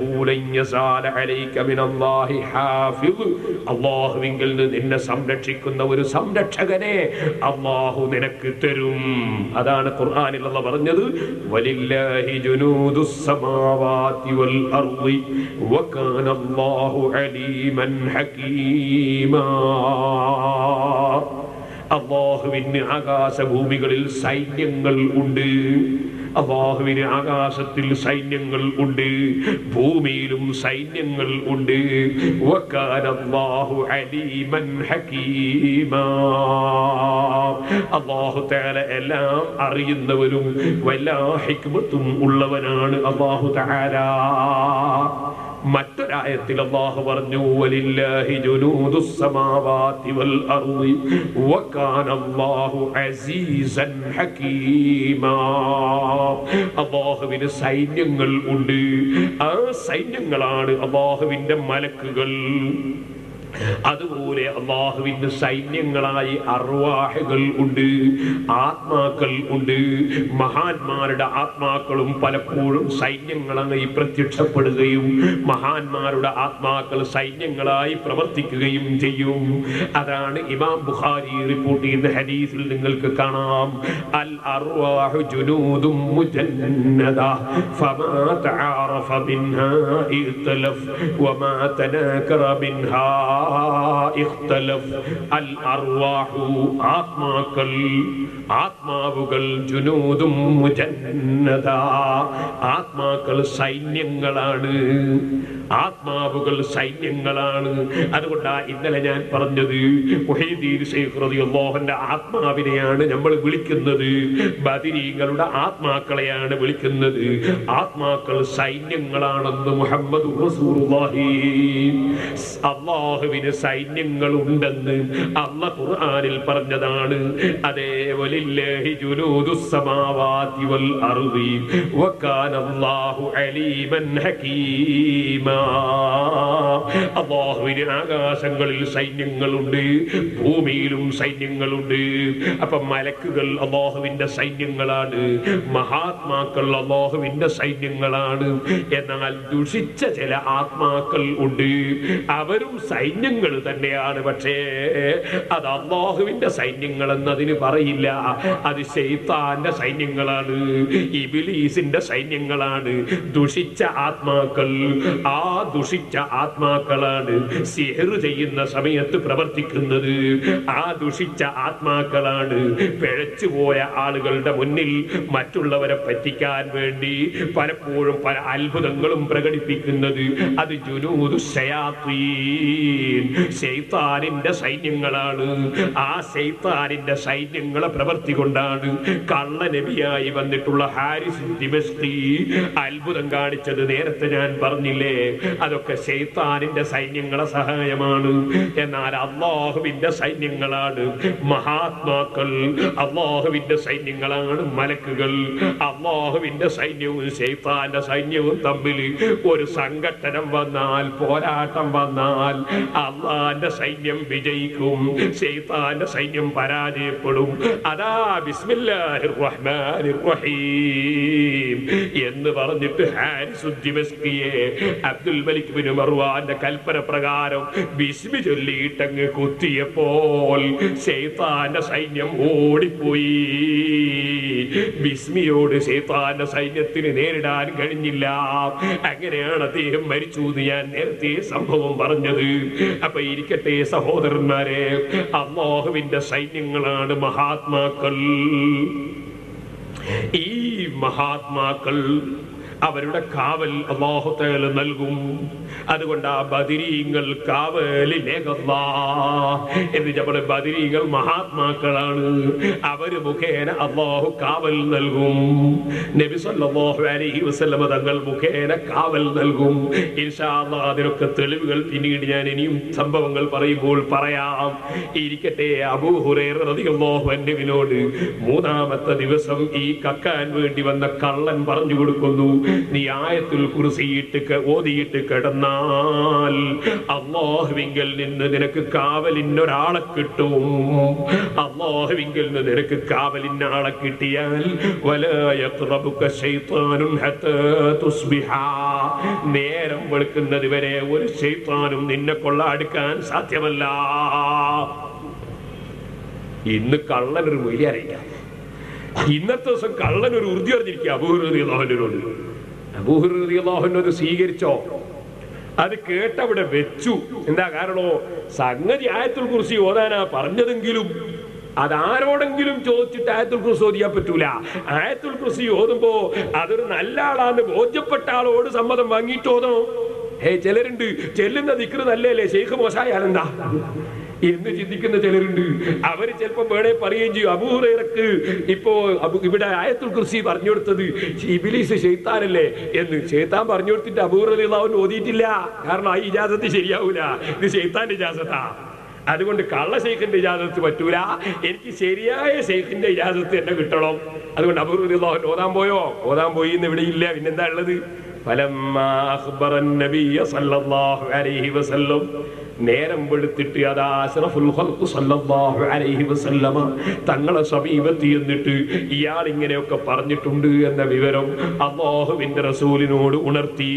അള്ളാഹുവിങ്കിൽ നിന്ന് നിന്നെ സംരക്ഷിക്കുന്ന ഒരു സംരക്ഷകനെ അള്ളാഹു നിനക്ക് തരും അതാണ് ഖുർആനിലുള്ള പറഞ്ഞത് വലില്ലാഹി ജുനൂദുസ് സമാവാതി വൽ അർളി വകാന അല്ലാഹു അലീമൻ ഹകീമാ അള്ളാഹുവിന് ആകാശഭൂമികളിൽ സൈന്യങ്ങൾ ഉണ്ട് അള്ളാഹുവിന് ആകാശത്തിൽ സൈന്യങ്ങൾ ഉണ്ട് ഭൂമിയിലും സൈന്യങ്ങൾ ഉണ്ട് വക്കാന അല്ലാഹു അലീമൻ ഹകീമാ അള്ളാഹു തആല എല്ലാം അറിയുന്നവരും വല്ലാ ഹിക്മത്തും ഉള്ളവനാണ് അള്ളാഹു തആല മറ്റൊരായത്തിൽ അള്ളാഹു പറഞ്ഞു വലില്ലാഹി ജുനൂദുസ് സമാവാതി വൽ അർളി വകാന അല്ലാഹു അസീസൻ ഹകീമാ അള്ളാഹുവിന് സൈന്യങ്ങൾ ഉണ്ട് ആ സൈന്യങ്ങളാണ് അള്ളാഹുവിന്റെ മലക്കുകൾ അതുപോലെ അള്ളാഹുവിന്റെ സൈന്യങ്ങളായി അർവാഹകൾ ഉണ്ട് ആത്മാക്കൾ ഉണ്ട് മഹാന്മാരുടെ ആത്മാക്കളും പലപ്പോഴും സൈന്യങ്ങളായി പ്രത്യക്ഷപ്പെടുകയും മഹാന്മാരുടെ ആത്മാക്കൾ സൈന്യങ്ങളായി പ്രവർത്തിക്കുകയും ചെയ്യും അതാണ് ഇമാം ബുഖാരി റിപ്പോർട്ട് ചെയ്യുന്ന ഹദീസിൽ നിങ്ങൾക്ക് കാണാം അൽ അർവാഹു ജുനൂദും മുജന്നദ ഫമാ തആറഫ മിൻഹാ ഇഖ്തലഫ് വമാ തനാകറ മിൻഹാ ഇഖ്തലഫ് അൽ അർവാഹു ആത്മാക്കൾ ആത്മാവുകൾ ജുനൂദും മുജന്നദ ആത്മാക്കൾ സൈന്യങ്ങളാണ് ആത്മാവുകൾ സൈന്യങ്ങളാണ് അതുകൊണ്ടാ ഇന്നലെ ഞാൻ പറഞ്ഞത് മുഹീദ്ദീൻ ശൈഖ് റളിയല്ലാഹുവിന്റെ ആത്മാവിനെയാണ് നമ്മൾ വിളിക്കുന്നത് ബദിരീങ്ങളുടെ ആത്മാക്കളെയാണ് വിളിക്കുന്നത് ആത്മാക്കൾ സൈന്യങ്ങളാണെന്ന് മുഹമ്മദ് റസൂലുള്ളാഹി അള്ളാഹുവിന് സൈന്യങ്ങൾ ഉണ്ടെന്ന് അല്ല ഖുർആനിൽ പറഞ്ഞതാണ് അതേ വലില്ലാഹി ജുനൂദുസ് സമാവാതി വൽ അർദി വകാന അല്ലാഹു അലീമൻ ഹകീമാ അള്ളാഹുവിന് ആകാശങ്ങളിൽ സൈന്യങ്ങളുണ്ട് ഭൂമിയിലും സൈന്യങ്ങളുണ്ട് അപ്പൊ മലക്കുകൾ അള്ളാഹുവിന്റെ സൈന്യങ്ങളാണ് മഹാത്മാക്കൾ അള്ളാഹുവിന്റെ സൈന്യങ്ങളാണ് എന്നാൽ ദുഷിച്ച ചില ആത്മാക്കൾ ഉണ്ട് അവരും സൈന്യങ്ങൾ തന്നെയാണ് പക്ഷേ അത് അള്ളാഹുവിന്റെ സൈന്യങ്ങൾ എന്നതിന് പറയില്ല അത് ശൈത്താന്റെ സൈന്യങ്ങളാണ് ഇബിലീസിന്റെ സൈന്യങ്ങളാണ് ദുഷിച്ച ആത്മാക്കൾ ആ ദുഷിച്ച ആത്മാക്കളാണ് സിഹർ ചെയ്യുന്ന സമയത്ത് പ്രവർത്തിക്കുന്നത് ആ ദുഷിച്ച ആത്മാക്കളാണ് പിഴച്ചുപോയ ആളുകളുടെ മുന്നിൽ മറ്റുള്ളവരെ പറ്റിക്കാൻ വേണ്ടി പലപ്പോഴും പല അത്ഭുതങ്ങളും പ്രകടിപ്പിക്കുന്നത് അത് ജുനൂദു ശയാത്തീൻ ശൈത്താനിന്റെ സൈന്യങ്ങളാണ് ആ ശൈത്താനിന്റെ സൈന്യങ്ങളെ പ്രവർത്തി കൊണ്ടാണ് കള്ള നബിയായി വന്നിട്ടുള്ള ഹാരിസ് ദിമസ്തി അത്ഭുതം കാണിച്ചത് നേരത്തെ ഞാൻ പറഞ്ഞില്ലേ അതൊക്കെ ശൈത്താനിന്റെ സൈന്യങ്ങളെ സഹായമാണ് എന്നാൽ അള്ളാഹുവിന്റെ സൈന്യങ്ങളാണ് മഹാത്മാക്കൾ അള്ളാഹുവിന്റെ സൈന്യങ്ങളാണ് മലക്കുകൾ അള്ളാഹുവിന്റെ സൈന്യവും ശൈത്താന്റെ സൈന്യവും തമ്മിൽ ഒരു സംഘട്ടനം വന്നാൽ പോരാട്ടം വന്നാൽ അള്ളാന്റെ സൈന്യം വിജയിക്കും ശൈത്താന്റെ സൈന്യം പരാജയപ്പെടും അതാ ബിസ്മില്ലാഹിർ റഹ്മാനിർ റഹീം എന്ന് പറഞ്ഞിട്ട് ഹാരിസ് ദിമസ്കിയെ അബ്ദുൽ മലിക് ബിൻ മർവാന്റെ കൽപ്പന പ്രകാരം ബിസ്മി ചൊല്ലിയിട്ടങ്ങ് കുത്തിയപ്പോൾ ശൈത്താന്റെ സൈന്യം ഓടിപ്പോയി ബിസ്മിയോട് ശൈത്താന്റെ സൈന്യത്തിന് നേരിടാൻ കഴിഞ്ഞില്ല അങ്ങനെയാണ് അദ്ദേഹം മരിച്ചു എന്ന് ഞാൻ നേരത്തെ സംഭവം പറഞ്ഞത് അപ്പൊ ഇരിക്കട്ടെ സഹോദരന്മാരെ അള്ളാഹുവിന്റെ സൈന്യങ്ങളാണ് മഹാത്മാക്കൾ ഈ മഹാത്മാക്കൾ അവരുടെ കാവൽ അള്ളാഹുത്തേല നൽകും അതുകൊണ്ട് ആ ബദിരീങ്ങൾ കാവലിലേകല്ലാ എന്ന് നമ്മൾ ബദിരീങ്ങൾ മഹാത്മാക്കളാണ് അവര് മുഖേന അള്ളാഹു കാവൽ നൽകും നബി സല്ലല്ലാഹു അലൈഹി വസല്ലമ തങ്ങൾ മുഖേന കാവൽ നൽകും ഇൻഷാ അല്ലാഹ് അതിനൊക്കെ തെളിവുകൾ പിന്നീട് ഞാൻ ഇനിയും സംഭവങ്ങൾ പറയുമ്പോൾ പറയാം ഇരിക്കട്ടെ അബൂ ഹുറൈറ റളിയല്ലാഹു അൻഹുവിനോട് മൂന്നാമത്തെ ദിവസം ഈ കക്കാൻ വേണ്ടി വന്ന കള്ളൻ പറഞ്ഞു കൊടുക്കുന്നു നീ ആയത്തുൽ കുറിസിയിട്ട് ഓതിയിട്ട് കിടന്നാൽ അള്ളാഹുവിങ്കിൽ നിന്ന് നിനക്ക് കാവലിനൊരാളെ കിട്ടും അള്ളാഹുവിങ്കിൽ നിന്ന് നിനക്ക് കാവലിന് ആളെ കിട്ടിയാൽ വലാ യഖ്റബുക ശൈത്താനുൻ ഹത്താ തുസ്ബിഹ നേരം വെളുക്കുന്നത് വരെ ഒരു ശൈത്താനും നിന്നെ കൊള്ള അടുക്കാൻ സാധ്യമല്ല ഇന്ന് കള്ളനൊരു മൊഴി അറിയിക്കാം ഇന്നത്തെ ദിവസം കള്ളൻ ഒരു ഉറുതി അറിഞ്ഞിരിക്കുക അബൂഹുറിയാഹുനോട് അബൂഹുറിയാഹുനോട് സ്വീകരിച്ചോ അത് കേട്ടവിടെ വെച്ചു എന്താ കാരണോ സംഗതി ആയത്തുൽ കുറിച്ച് ഓതാനാ പറഞ്ഞതെങ്കിലും അതാരോടെങ്കിലും ചോദിച്ചിട്ട് ആയത്തുൽ കുറിച്ച് ഓതിയാൻ പറ്റൂല ആയത്തുൽ കുറിച്ച് ഓതുമ്പോ അതൊരു നല്ല ആളാന്ന് ബോധ്യപ്പെട്ട ആളോട് സമ്മതം വാങ്ങിയിട്ട് ഓതണം ഹേ ചിലരുണ്ട് ചെല്ലുന്ന ദിക്റ് നല്ലല്ലേ ഷെയ്ഖ് മോശായാലെന്താ എന്ന് ചിന്തിക്കുന്ന ചിലരുണ്ട് അവര് ചിലപ്പോ വേണേ പറയുകയും ചെയ്യും അബൂഹുറൈറക്ക് ഇപ്പോ അബു- ഇവിടെ ആയത്തുൽ കുർസി പറഞ്ഞു കൊടുത്തത് ഇബിലീസ് ഷെയ്ത്താനല്ലേ എന്ന് ഷെയ്ത്താൻ പറഞ്ഞു കൊടുത്തിട്ട് അബൂഹുറൈറാവൻ ഓതിയിട്ടില്ല കാരണം ആ ഇജാസത്ത് ശരിയാവൂല ഇത് ഷെയ്ത്താന്റെ ഇജാസത്താ അതുകൊണ്ട് കള്ള ഷെയ്ഖിന്റെ ഇജാസത്ത് പറ്റൂല എനിക്ക് ശരിയായ ഷെയ്ഖിന്റെ ഇജാസത്ത് എന്നെ കിട്ടണം അതുകൊണ്ട് അബൂഹുറൈറാവൻ ഓതാൻ പോയോ ഓതാൻ പോയി എന്ന് ഇവിടെ ഇല്ല പിന്നെന്താ ഉള്ളത് ഫലമ്മാ അഖ്ബറൻ നബിയ സല്ലല്ലാഹു അലൈഹി വസല്ലം നേരം വെളുത്തിട്ട് അതാ അഷ്റഫുൽ ഖൽഖ് സല്ലല്ലാഹു അലൈഹി വസല്ലമ തങ്ങളെ സമീപത്ത് എന്നിട്ട് ഇയാൾ ഇങ്ങനെയൊക്കെ പറഞ്ഞിട്ടുണ്ട് എന്ന വിവരം അള്ളാഹുവിന്റെ റസൂലിനോട് ഉണർത്തി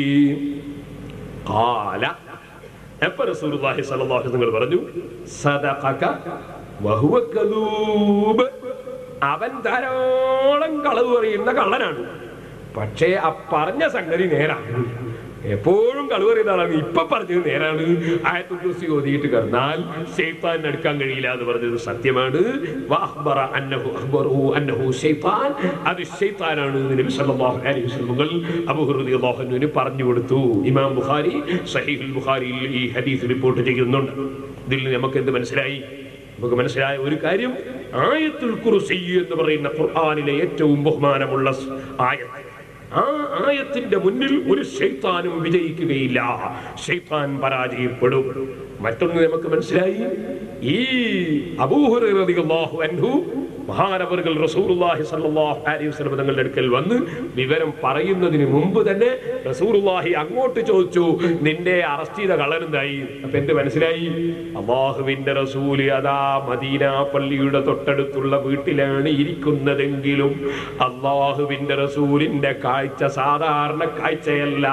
കാല എപ്പ റസൂലുള്ളാഹി സ്വല്ലല്ലാഹു അലൈഹി വസല്ലം പറഞ്ഞു സദഖക വഹുവ കദൂബ് അവൻ ധാരാളം കളവ് പറയുന്ന കള്ളനാണ് പക്ഷേ ആ പറഞ്ഞ സംഗതി നേരാണ് എപ്പോഴും കളവ് പറയുന്ന ആളാണ് ഇപ്പൊ പറഞ്ഞത് നേരാണ് ആയത്തുൽ കുർസി ഓതിയിട്ട് കിടന്നാൽ ഷെയ്ത്താൻ എടുക്കാൻ കഴിയില്ല എന്ന് പറഞ്ഞത് സത്യമാണ് വഅഖ്ബറ അന്നഹു അഖ്ബറഹു അന്നഹു ഷെയ്ത്താൻ അത് ഷെയ്ത്താനാണ് എന്ന് നബി സല്ലല്ലാഹു അലൈഹി വസല്ലം അബൂ ഹുറൈറ റളിയല്ലാഹു അൻഹുവിന് പറഞ്ഞു കൊടുത്തു ഇമാം ബുഖാരി സഹീഹുൽ ബുഖാരിയിൽ ഈ ഹദീസ് റിപ്പോർട്ട് ചെയ്യുന്നുണ്ട് ഇതിൽ നിന്ന് നമുക്ക് എന്ത് മനസ്സിലായി നമുക്ക് മനസ്സിലായ ഒരു കാര്യം ആയത്തുൽ കുർസി എന്ന് പറയുന്ന ഖുർആനിലെ ഏറ്റവും ബഹുമാനമുള്ള സ് ആയത്ത് ആ ആയത്തിന്റെ മുന്നിൽ ഒരു ശൈത്താനും വിജയിക്കുകയില്ല ശൈത്താൻ പരാജയപ്പെടും മറ്റൊന്ന് നമുക്ക് മനസ്സിലായി ഈ അബൂഹുറു അൻഹു മഹാനവറുകൾ റസൂറുല്ലാഹി സല്ലല്ലാഹു അലൈഹി വസല്ലം തങ്ങളുടെ അടുക്കൽ വന്ന് വിവരം പറയുന്നതിന് മുമ്പ് തന്നെ റസൂറുല്ലാഹി അങ്ങോട്ട് ചോദിച്ചു നിന്റെ അറസ്റ്റ് ചെയ്ത കള്ളനെന്തായി അപ്പൊ എന്ത് മനസ്സിലായി അള്ളാഹുവിന്റെ റസൂല് അതാ മദീന പള്ളിയുടെ തൊട്ടടുത്തുള്ള വീട്ടിലാണ് ഇരിക്കുന്നതെങ്കിലും അള്ളാഹുവിന്റെ റസൂലിന്റെ കാഴ്ച സാധാരണ കാഴ്ചയല്ല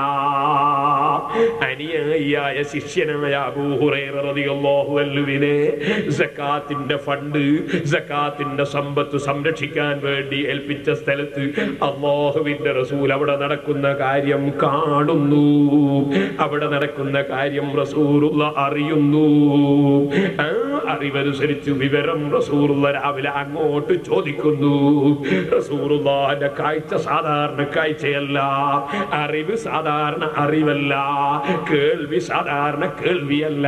അനുയായിയായ ശിഷ്യനായ അബൂഹുറൈറ റളിയല്ലാഹു അൻഹുവിനെ സക്കാത്തിന്റെ ഫണ്ട് സക്കാത്തിന്റെ സമ്പത്ത് സംരക്ഷിക്കാൻ വേണ്ടി ഏൽപ്പിച്ച സ്ഥലത്ത് അള്ളാഹുവിന്റെ റസൂൽ അവിടെ നടക്കുന്ന കാര്യം കാണുന്നു അവിടെ നടക്കുന്ന കാര്യം റസൂലുള്ള അറിയുന്നു ആ അറിവനുസരിച്ച് വിവരം റസൂലുള്ള രാവിലെ അങ്ങോട്ട് ചോദിക്കുന്നു റസൂലുള്ളാന്റെ കാഴ്ച സാധാരണ കാഴ്ചയല്ല അറിവ് സാധാരണ അറിവല്ല കേൾവി സാധാരണ കേൾവിയല്ല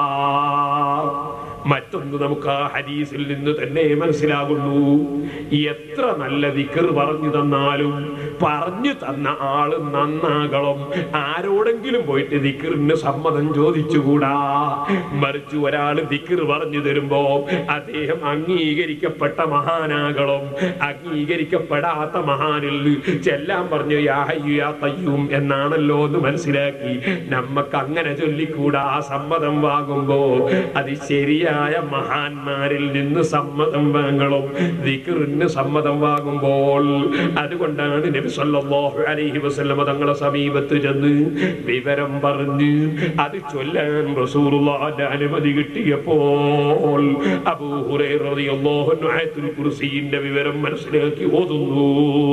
മറ്റൊന്ന് നമുക്ക് ആ ഹദീസിൽ നിന്ന് തന്നെ മനസ്സിലാകുന്നു എത്ര നല്ല ദിക്കർ പറഞ്ഞു തന്നാലും പറഞ്ഞു തന്ന ആള് നന്നാകണം ആരോടെങ്കിലും പോയിട്ട് ദിക്കറിന് സമ്മതം ചോദിച്ചുകൂടാ മറിച്ച് ഒരാൾ ദിക്കർ പറഞ്ഞു തരുമ്പോ അദ്ദേഹം അംഗീകരിക്കപ്പെട്ട മഹാനാകണം അംഗീകരിക്കപ്പെടാത്ത മഹാനിൽ ചെല്ലാൻ പറഞ്ഞു യാ ഹയ്യു യാ ഖയ്യൂം എന്നാണല്ലോ എന്ന് മനസ്സിലാക്കി നമ്മക്ക് അങ്ങനെ ചൊല്ലിക്കൂടാ സമ്മതം വാങ്ങുമ്പോ അത് ശരിയായ മഹാന്മാരിൽ നിന്ന് സമ്മതം വാങ്ങണം ദിക്റിന് സമ്മതം വാങ്ങുമ്പോൾ അതുകൊണ്ടാണ് നബി സല്ലല്ലാഹു അലൈഹി വസല്ലമ തങ്ങളെ സമീപത്ത് ചെന്ന് വിവരം പറഞ്ഞ് അത് ചൊല്ലാൻ റസൂലുള്ളാഹിന്റെ അനുമതി കിട്ടിയപ്പോൾ അബൂ ഹുറൈറ റളിയല്ലാഹു അൻഹു ആയത്തുൽ കുർസിയുടെ വിവരം മനസ്സിലാക്കി ഓതുന്നു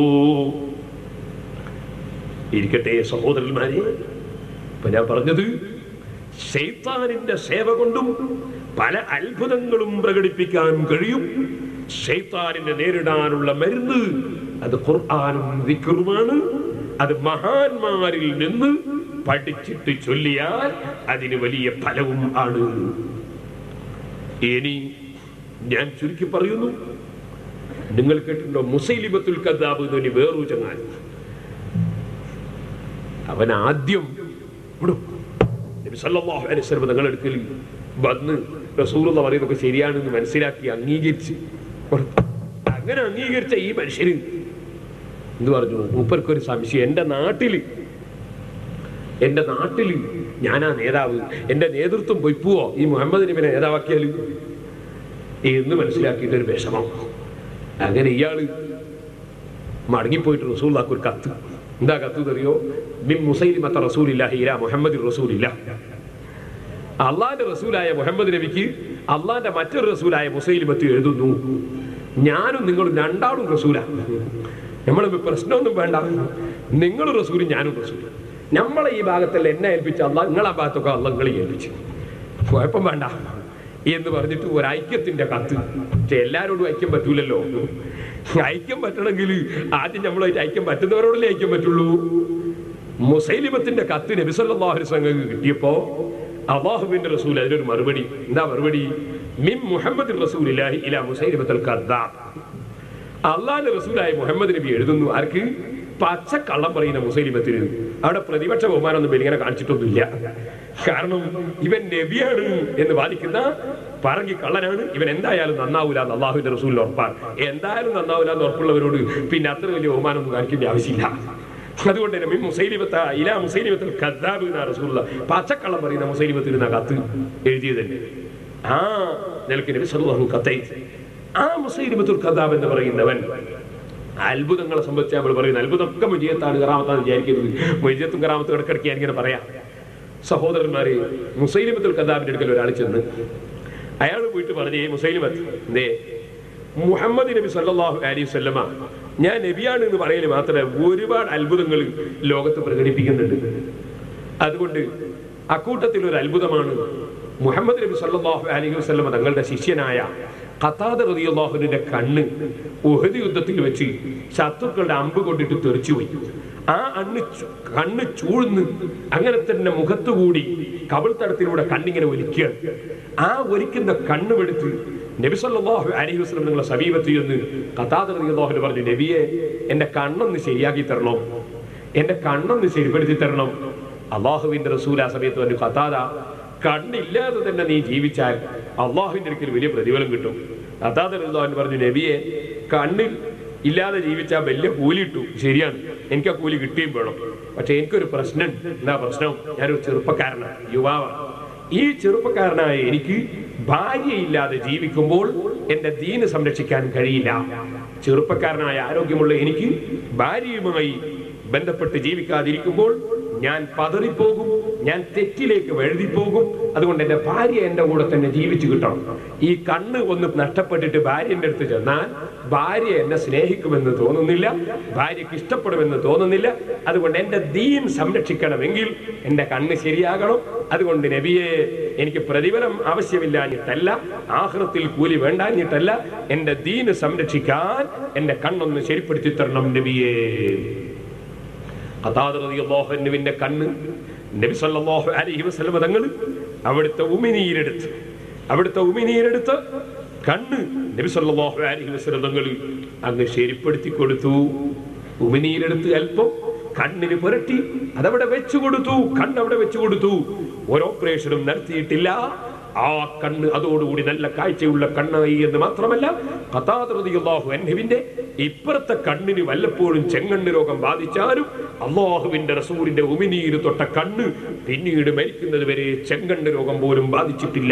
ഇരിക്കട്ടെ സഹോദരന്മാരെ ഇപ്പൊ ഞാൻ പറഞ്ഞത് ശൈത്താനിന്റെ സേവ കൊണ്ടും പല അത്ഭുതങ്ങളും പ്രകടിപ്പിക്കാൻ കഴിയും ശൈത്താനിനെ നേരിടാനുള്ള മരുന്ന് അത് ഖുർആാനും ദിക്റുമാണ് അത് മഹാന്മാരിൽ നിന്ന് പഠിച്ചിട്ട് ചൊല്ലിയാൽ അതിന് വലിയ ഫലവും ആണ് ഇനി ഞാൻ ചുരുക്കി പറയുന്നു നിങ്ങൾ കേട്ടിട്ടുണ്ടോ മുസൈലിബത്തുൽ കദ്ദാബ് എന്ന് വേറൊരു ചങ്ങാൻ അവൻ ആദ്യം ഇവിടെ നബി സല്ലല്ലാഹു അലൈഹി വസല്ലം തങ്ങളുടെ അടുക്കൽ വന്ന് റസൂലുള്ള പറയുന്നതൊക്കെ ശരിയാണെന്ന് മനസ്സിലാക്കി അംഗീകരിച്ച് അങ്ങനെ അംഗീകരിച്ച ഈ മനുഷ്യന് എന്ത് പറഞ്ഞു മൂപ്പർക്ക് ഒരു സംശയം എൻ്റെ നാട്ടില് എൻ്റെ നാട്ടില് ഞാനാ നേതാവ് എൻ്റെ നേതൃത്വം പൊയ്പുവോ ഈ മുഹമ്മദ് നബിനെ നേതാവാക്കിയാൽ എന്ന് മനസ്സിലാക്കിയിട്ട് ഒരു വിഷമം അങ്ങനെ ഇയാള് മടങ്ങിപ്പോയിട്ട് റസൂള്ളാക്ക് ഒരു കത്ത് എന്താ കത്ത് തെറിയോ മിൻ മുസൈലിമത്ത റസൂലില്ലാഹി ഇലാ മുഹമ്മദ് റസൂലില്ല അള്ളാന്റെ റസൂലായ മുഹമ്മദ് നബിക്ക് അള്ളാന്റെ മറ്റൊരു റസൂലായ മുസൈലിമത്ത് എഴുതുന്നു ഞാനും നിങ്ങളും രണ്ടാളും റസൂല നമ്മൾ പ്രശ്നമൊന്നും വേണ്ട നിങ്ങൾ റസൂലും ഞാനും റസൂലും നമ്മളെ ഈ ഭാഗത്തല്ല എന്നെ ഏൽപ്പിച്ച അല്ല നിങ്ങളെ ഭാഗത്തൊക്കെ അല്ല നിങ്ങളെ ഏൽപ്പിച്ചു കുഴപ്പം വേണ്ട എന്ന് പറഞ്ഞിട്ട് ഒരു ഐക്യത്തിന്റെ കത്ത് പക്ഷെ എല്ലാരോടും ഐക്യം പറ്റൂലല്ലോ ഐക്യം പറ്റണമെങ്കിൽ ആദ്യം നമ്മളായിട്ട് ഐക്യം പറ്റുന്നവരോടല്ലേ ഐക്യം പറ്റുള്ളൂ മുസൈലിമത്തിന്റെ കത്ത് നബിസല്ലാഹു സംഘം കിട്ടിയപ്പോ അള്ളാഹുവിന്റെ റസൂൽ അതിനൊരു മറുപടി എന്താ മറുപടി മിം മുഹമ്മദ് റസൂലില്ലാഹി ഇലാ മുസൈലിമത്തുൽ കദ്ദാബ് അള്ളാഹിന്റെ റസൂലായ മുഹമ്മദ് നബി എഴുതുന്നു ആർക്ക് പച്ച കള്ളം പറയുന്ന മുസൈലിമത്തിന് അവിടെ പ്രതിപക്ഷ ബഹുമാനമൊന്നും ഇങ്ങനെ കാണിച്ചിട്ടൊന്നുമില്ല കാരണം ഇവൻ നബിയാണ് എന്ന് വാദിക്കുന്ന പറങ്കി കള്ളനാണ് ഇവൻ എന്തായാലും നന്നാവൂല എന്ന് അള്ളാഹുവിന്റെ റസൂലിന് ഉറപ്പാണ് എന്തായാലും നന്നാവൂല എന്ന് ഉറപ്പുള്ളവരോട് പിന്നെ അത്ര വലിയ ബഹുമാനമൊന്നും കാണിക്കേണ്ട ആവശ്യമില്ല അതുകൊണ്ട് തന്നെ മിൻ മുസൈലിമത്ത ഇലാ മുസൈലിമത്തിൽ കദ്ദാബ് എന്നാ റസൂലുള്ള പച്ചക്കള്ളം പറയുന്ന മുസൈലിമത്തിൽ എന്ന കത്ത് എഴുതിയത് തന്നെ ആ നിലക്ക് നബി സല്ലല്ലാഹു കത്തയച്ചു ആ മുസൈലിമത്തുൽ കദ്ദാബ് എന്ന് പറയുന്നവൻ അത്ഭുതങ്ങളെ സംബന്ധിച്ച് നമ്മൾ പറയുന്നത് അത്ഭുതമൊക്കെ മുജിയത്താണ് കറാമത്താണ് വിചാരിക്കുന്നത് മുജിയത്തും കറാമത്തും ഇടക്കിടയ്ക്ക് ഞാനിങ്ങനെ പറയാം സഹോദരന്മാരെ മുസൈലിമത്തുൽ കദ്ദാബിന്റെ അടുക്കൽ ഒരാൾ ചെന്ന് അയാൾ പോയിട്ട് പറഞ്ഞേ മുസൈലിമത്ത് എന്തേ മുഹമ്മദ് നബി സല്ലല്ലാഹു അലൈഹി വസല്ലമ ഞാൻ നബിയാണ് എന്ന് പറയല് മാത്രമേ ഒരുപാട് അത്ഭുതങ്ങൾ ലോകത്ത് പ്രകടിപ്പിക്കുന്നുണ്ട് അതുകൊണ്ട് അക്കൂട്ടത്തിൽ ഒരു അത്ഭുതമാണ് മുഹമ്മദ് നബി സല്ലല്ലാഹു അലൈഹി വസല്ലമ തങ്ങളുടെ ശിഷ്യനായ ഖത്താദ റളിയല്ലാഹുവിന്റെ കണ്ണ് ഉഹദ് യുദ്ധത്തിൽ വെച്ച് ശത്രുക്കളുടെ അമ്പ് കൊണ്ടിട്ട് തെറിച്ചുപോയി ആ അണ്ണ് ചു- കണ്ണ് ചൂഴ്ന്ന് അങ്ങനെ തന്നെ മുഖത്തുകൂടി കവിൾ തടത്തിലൂടെ കണ്ണിങ്ങനെ ഒലിക്കുകയാണ് ആ ഒലിക്കുന്ന കണ്ണുമെടുത്ത് നബി സല്ലല്ലാഹു അലൈഹി വസല്ലം നിങ്ങളെ സമീപത്ത് ചെന്ന് ഖത്താദ റളിയല്ലാഹു പറഞ്ഞു നബിയെ എന്റെ കണ്ണൊന്ന് ശരിയാക്കി തരണം എന്റെ കണ്ണൊന്ന് ശരിപ്പെടുത്തി തരണം അള്ളാഹുവിന്റെ റസൂൽ ആ സമയത്ത് പറഞ്ഞു ഖത്താദ കണ്ണില്ലാതെ തന്നെ നീ ജീവിച്ചാൽ അള്ളാഹുവിന്റെ അടുക്കൽ വലിയ പ്രതിഫലം കിട്ടും ഖത്താദ റളിയല്ലാഹു പറഞ്ഞു നബിയെ കണ്ണിൽ ഇല്ലാതെ ജീവിച്ചാൽ വലിയ കൂലി ഇട്ടു ശരിയാണ് എനിക്ക് ആ കൂലി കിട്ടുകയും വേണം പക്ഷെ എനിക്കൊരു പ്രശ്നം എന്താ പ്രശ്നം ഞാനൊരു ചെറുപ്പക്കാരനാണ് യുവാവാണ് ഈ ചെറുപ്പക്കാരനായ എനിക്ക് ഭാര്യയില്ലാതെ ജീവിക്കുമ്പോൾ എന്റെ ദീന് സംരക്ഷിക്കാൻ കഴിയില്ല ചെറുപ്പക്കാരനായ ആരോഗ്യമുള്ള എനിക്ക് ഭാര്യയുമായി ബന്ധപ്പെട്ട് ജീവിക്കാതിരിക്കുമ്പോൾ ഞാൻ പതറിപ്പോകും ഞാൻ തെറ്റിലേക്ക് വഴുതിപ്പോകും അതുകൊണ്ട് എന്റെ ഭാര്യ എന്റെ കൂടെ തന്നെ ജീവിച്ചു കിട്ടണം ഈ കണ്ണ് ഒന്ന് നഷ്ടപ്പെട്ടിട്ട് ഭാര്യന്റെ അടുത്ത് ചെന്നാൽ ഭാര്യ എന്നെ സ്നേഹിക്കുമെന്ന് തോന്നുന്നില്ല ഭാര്യയ്ക്ക് ഇഷ്ടപ്പെടുമെന്ന് തോന്നുന്നില്ല അതുകൊണ്ട് എന്റെ ദീൻ സംരക്ഷിക്കണമെങ്കിൽ എന്റെ കണ്ണ് ശരിയാകണം അതുകൊണ്ട് നബിയെ എനിക്ക് പ്രതിഫലം ആവശ്യമില്ലാഞ്ഞിട്ടല്ല ആഹ്റത്തിൽ കൂലി വേണ്ടാഞ്ഞിട്ടല്ല എന്റെ ദീന് സംരക്ഷിക്കാൻ എന്റെ കണ്ണൊന്ന് ശരിപ്പെടുത്തി തരണം നബിയേ ഖതാദ റളിയല്ലാഹു അൻഹുവിന്റെ കണ്ണ് നബി സല്ലല്ലാഹു അലൈഹി വസല്ലം തങ്ങൾ അവിടുത്തെ ഉമിനീരെടുത്ത് അവിടുത്തെ ഉമിനീരെടുത്ത് കണ്ണ് നബി സല്ലല്ലാഹു അലൈഹി വസല്ലം തങ്ങൾ അങ്ങ് ശരിപ്പെടുത്തി കൊടുത്തു ഉമിനീരെടുത്ത് അല്പം കണ്ണിന് പുരട്ടി അതവിടെ വെച്ചു കൊടുത്തു കണ്ണ് അവിടെ വെച്ചു കൊടുത്തു ഒരു ഓപ്പറേഷനും നടത്തിയിട്ടില്ല ആ കണ്ണ് അതോടുകൂടി നല്ല കാഴ്ചയുള്ള കണ്ണായി എന്ന് മാത്രമല്ല കഥാതൃതിയാഹു അൻഹുവിന്റെ ഇപ്പുറത്തെ കണ്ണിന് വല്ലപ്പോഴും ചെങ്ങണ്ണ് രോഗം ബാധിച്ചാലും അള്ളാഹുവിന്റെ റസൂലിന്റെ ഉമിനീര് തൊട്ട കണ്ണ് പിന്നീട് മരിക്കുന്നത് വരെ ചെങ്കണ്ണ് രോഗം പോലും ബാധിച്ചിട്ടില്ല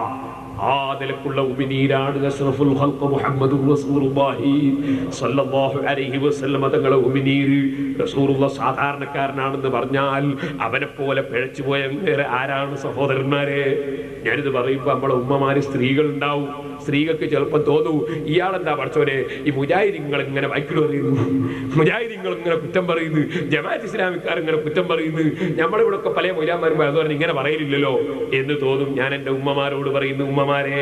ആ നിലക്കുള്ള ഉമിനീരാണ് അഷ്റഫുൽ ഖൽഖ് മുഹമ്മദുർ റസൂലുള്ളാഹി സ്വല്ലല്ലാഹു അലൈഹി വസല്ലം തങ്ങളെ ഉമിനീര് റസൂലുള്ള സാധാരണക്കാരനാണെന്ന് പറഞ്ഞാൽ അവനെ പോലെ പിഴച്ചുപോയ വേറെ ആരാണ് സഹോദരന്മാരെ ഞാനിത് പറയുമ്പോൾ നമ്മളെ ഉമ്മമാര് സ്ത്രീകൾ ഉണ്ടാവും സ്ത്രീകൾക്ക് ചിലപ്പം തോന്നൂ ഇയാളെന്താ പഠിച്ചവനെ ഈ മുജാഹിദിങ്ങൾ ഇങ്ങനെ വൈക്കിട് പറയുന്നു മുജാഹിദിങ്ങൾ ഇങ്ങനെ കുറ്റം പറയുന്നു ജമാഅത്ത് ഇസ്ലാമിക്കാർ ഇങ്ങനെ കുറ്റം പറയുന്നു നമ്മളിവിടെ ഒക്കെ പല മൊയ്ലാന്മാരും അത് പറഞ്ഞ് ഇങ്ങനെ പറയില്ലല്ലോ എന്ന് തോന്നും ഞാൻ എൻ്റെ ഉമ്മമാരോട് പറയുന്നു ഉമ്മമാരെ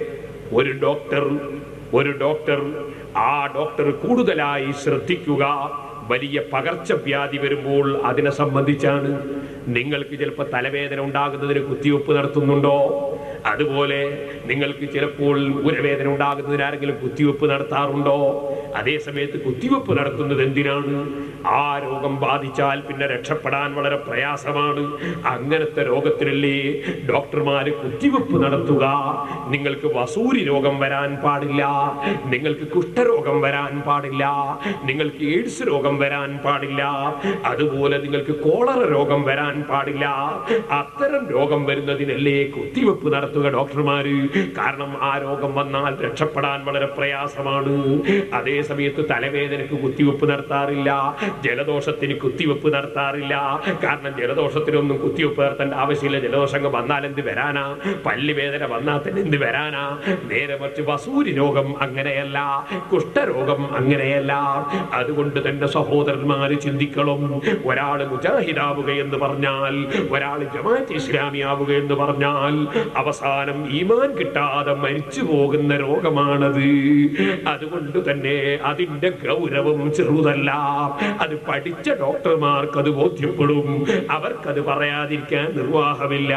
ഒരു ഡോക്ടർ ഒരു ഡോക്ടർ ആ ഡോക്ടർ കൂടുതലായി ശ്രദ്ധിക്കുക വലിയ പകർച്ചവ്യാധി വരുമ്പോൾ അതിനെ സംബന്ധിച്ചാണ് നിങ്ങൾക്ക് ചിലപ്പോൾ തലവേദന ഉണ്ടാകുന്നതിന് കുത്തിവെപ്പ് നടത്തുന്നുണ്ടോ അതുപോലെ നിങ്ങൾക്ക് ചിലപ്പോൾ ഉരവേദന ഉണ്ടാകുന്നതിന് ആരെങ്കിലും കുത്തിവെപ്പ് നടത്താറുണ്ടോ അതേ സമയത്ത് കുത്തിവെപ്പ് നടത്തുന്നത് എന്തിനാണ് ആ രോഗം ബാധിച്ചാൽ പിന്നെ രക്ഷപ്പെടാൻ വളരെ പ്രയാസമാണ് അങ്ങനത്തെ രോഗത്തിനല്ലേ ഡോക്ടർമാര് കുത്തിവെപ്പ് നടത്തുക നിങ്ങൾക്ക് വസൂരി രോഗം വരാൻ പാടില്ല നിങ്ങൾക്ക് കുഷ്ഠരോഗം വരാൻ പാടില്ല നിങ്ങൾക്ക് എയ്ഡ്സ് രോഗം വരാൻ പാടില്ല അതുപോലെ നിങ്ങൾക്ക് കോളറ രോഗം വരാൻ പാടില്ല അത്തരം രോഗം വരുന്നതിനല്ലേ കുത്തിവെപ്പ് നടത്തുക ഡോക്ടർമാര് കാരണം ആ രോഗം വന്നാൽ രക്ഷപ്പെടാൻ വളരെ പ്രയാസമാണ് അതേ സമയത്ത് തലവേദനക്ക് കുത്തിവെപ്പ് നടത്താറില്ല ജലദോഷത്തിന് കുത്തിവെപ്പ് നടത്താറില്ല കാരണം ജലദോഷത്തിനൊന്നും കുത്തിവെപ്പ് നടത്തേണ്ട ആവശ്യമില്ല ജലദോഷം വന്നാൽ എന്ത് വരാനാ പല്ലുവേദന വന്നാൽ തന്നെ എന്ത് വരാനാ നേരെ മറിച്ച് വസൂരി രോഗം അങ്ങനെയല്ല കുഷ്ഠരോഗം അങ്ങനെയല്ല അതുകൊണ്ട് തന്നെ സഹോദരന്മാര് ചിന്തിക്കണം ഒരാൾ മുജാഹിദാവുക എന്ന് പറഞ്ഞാൽ ഒരാൾ ജമാഅത്ത് ഇസ്ലാമി ആവുക എന്ന് പറഞ്ഞാൽ അവസാനം ഈമാൻ കിട്ടാതെ മരിച്ചു പോകുന്ന രോഗമാണത് അതുകൊണ്ട് തന്നെ അതിന്റെ ഗൗരവം ചെറുതല്ല അത് പഠിച്ച ഡോക്ടർമാർക്ക് അത് ബോധ്യപ്പെടും അവർക്കത് പറയാതിരിക്കാൻ നിർവാഹമില്ല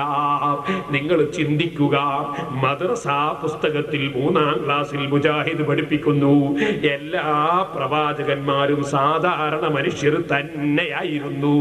നിങ്ങൾ ചിന്തിക്കുക മദ്രസ പുസ്തകത്തിൽ മൂന്നാം ക്ലാസ്സിൽ മുജാഹിദ് പഠിപ്പിക്കുന്നു എല്ലാ പ്രവാചകന്മാരും സാധാരണ മനുഷ്യർ തന്നെയായിരുന്നു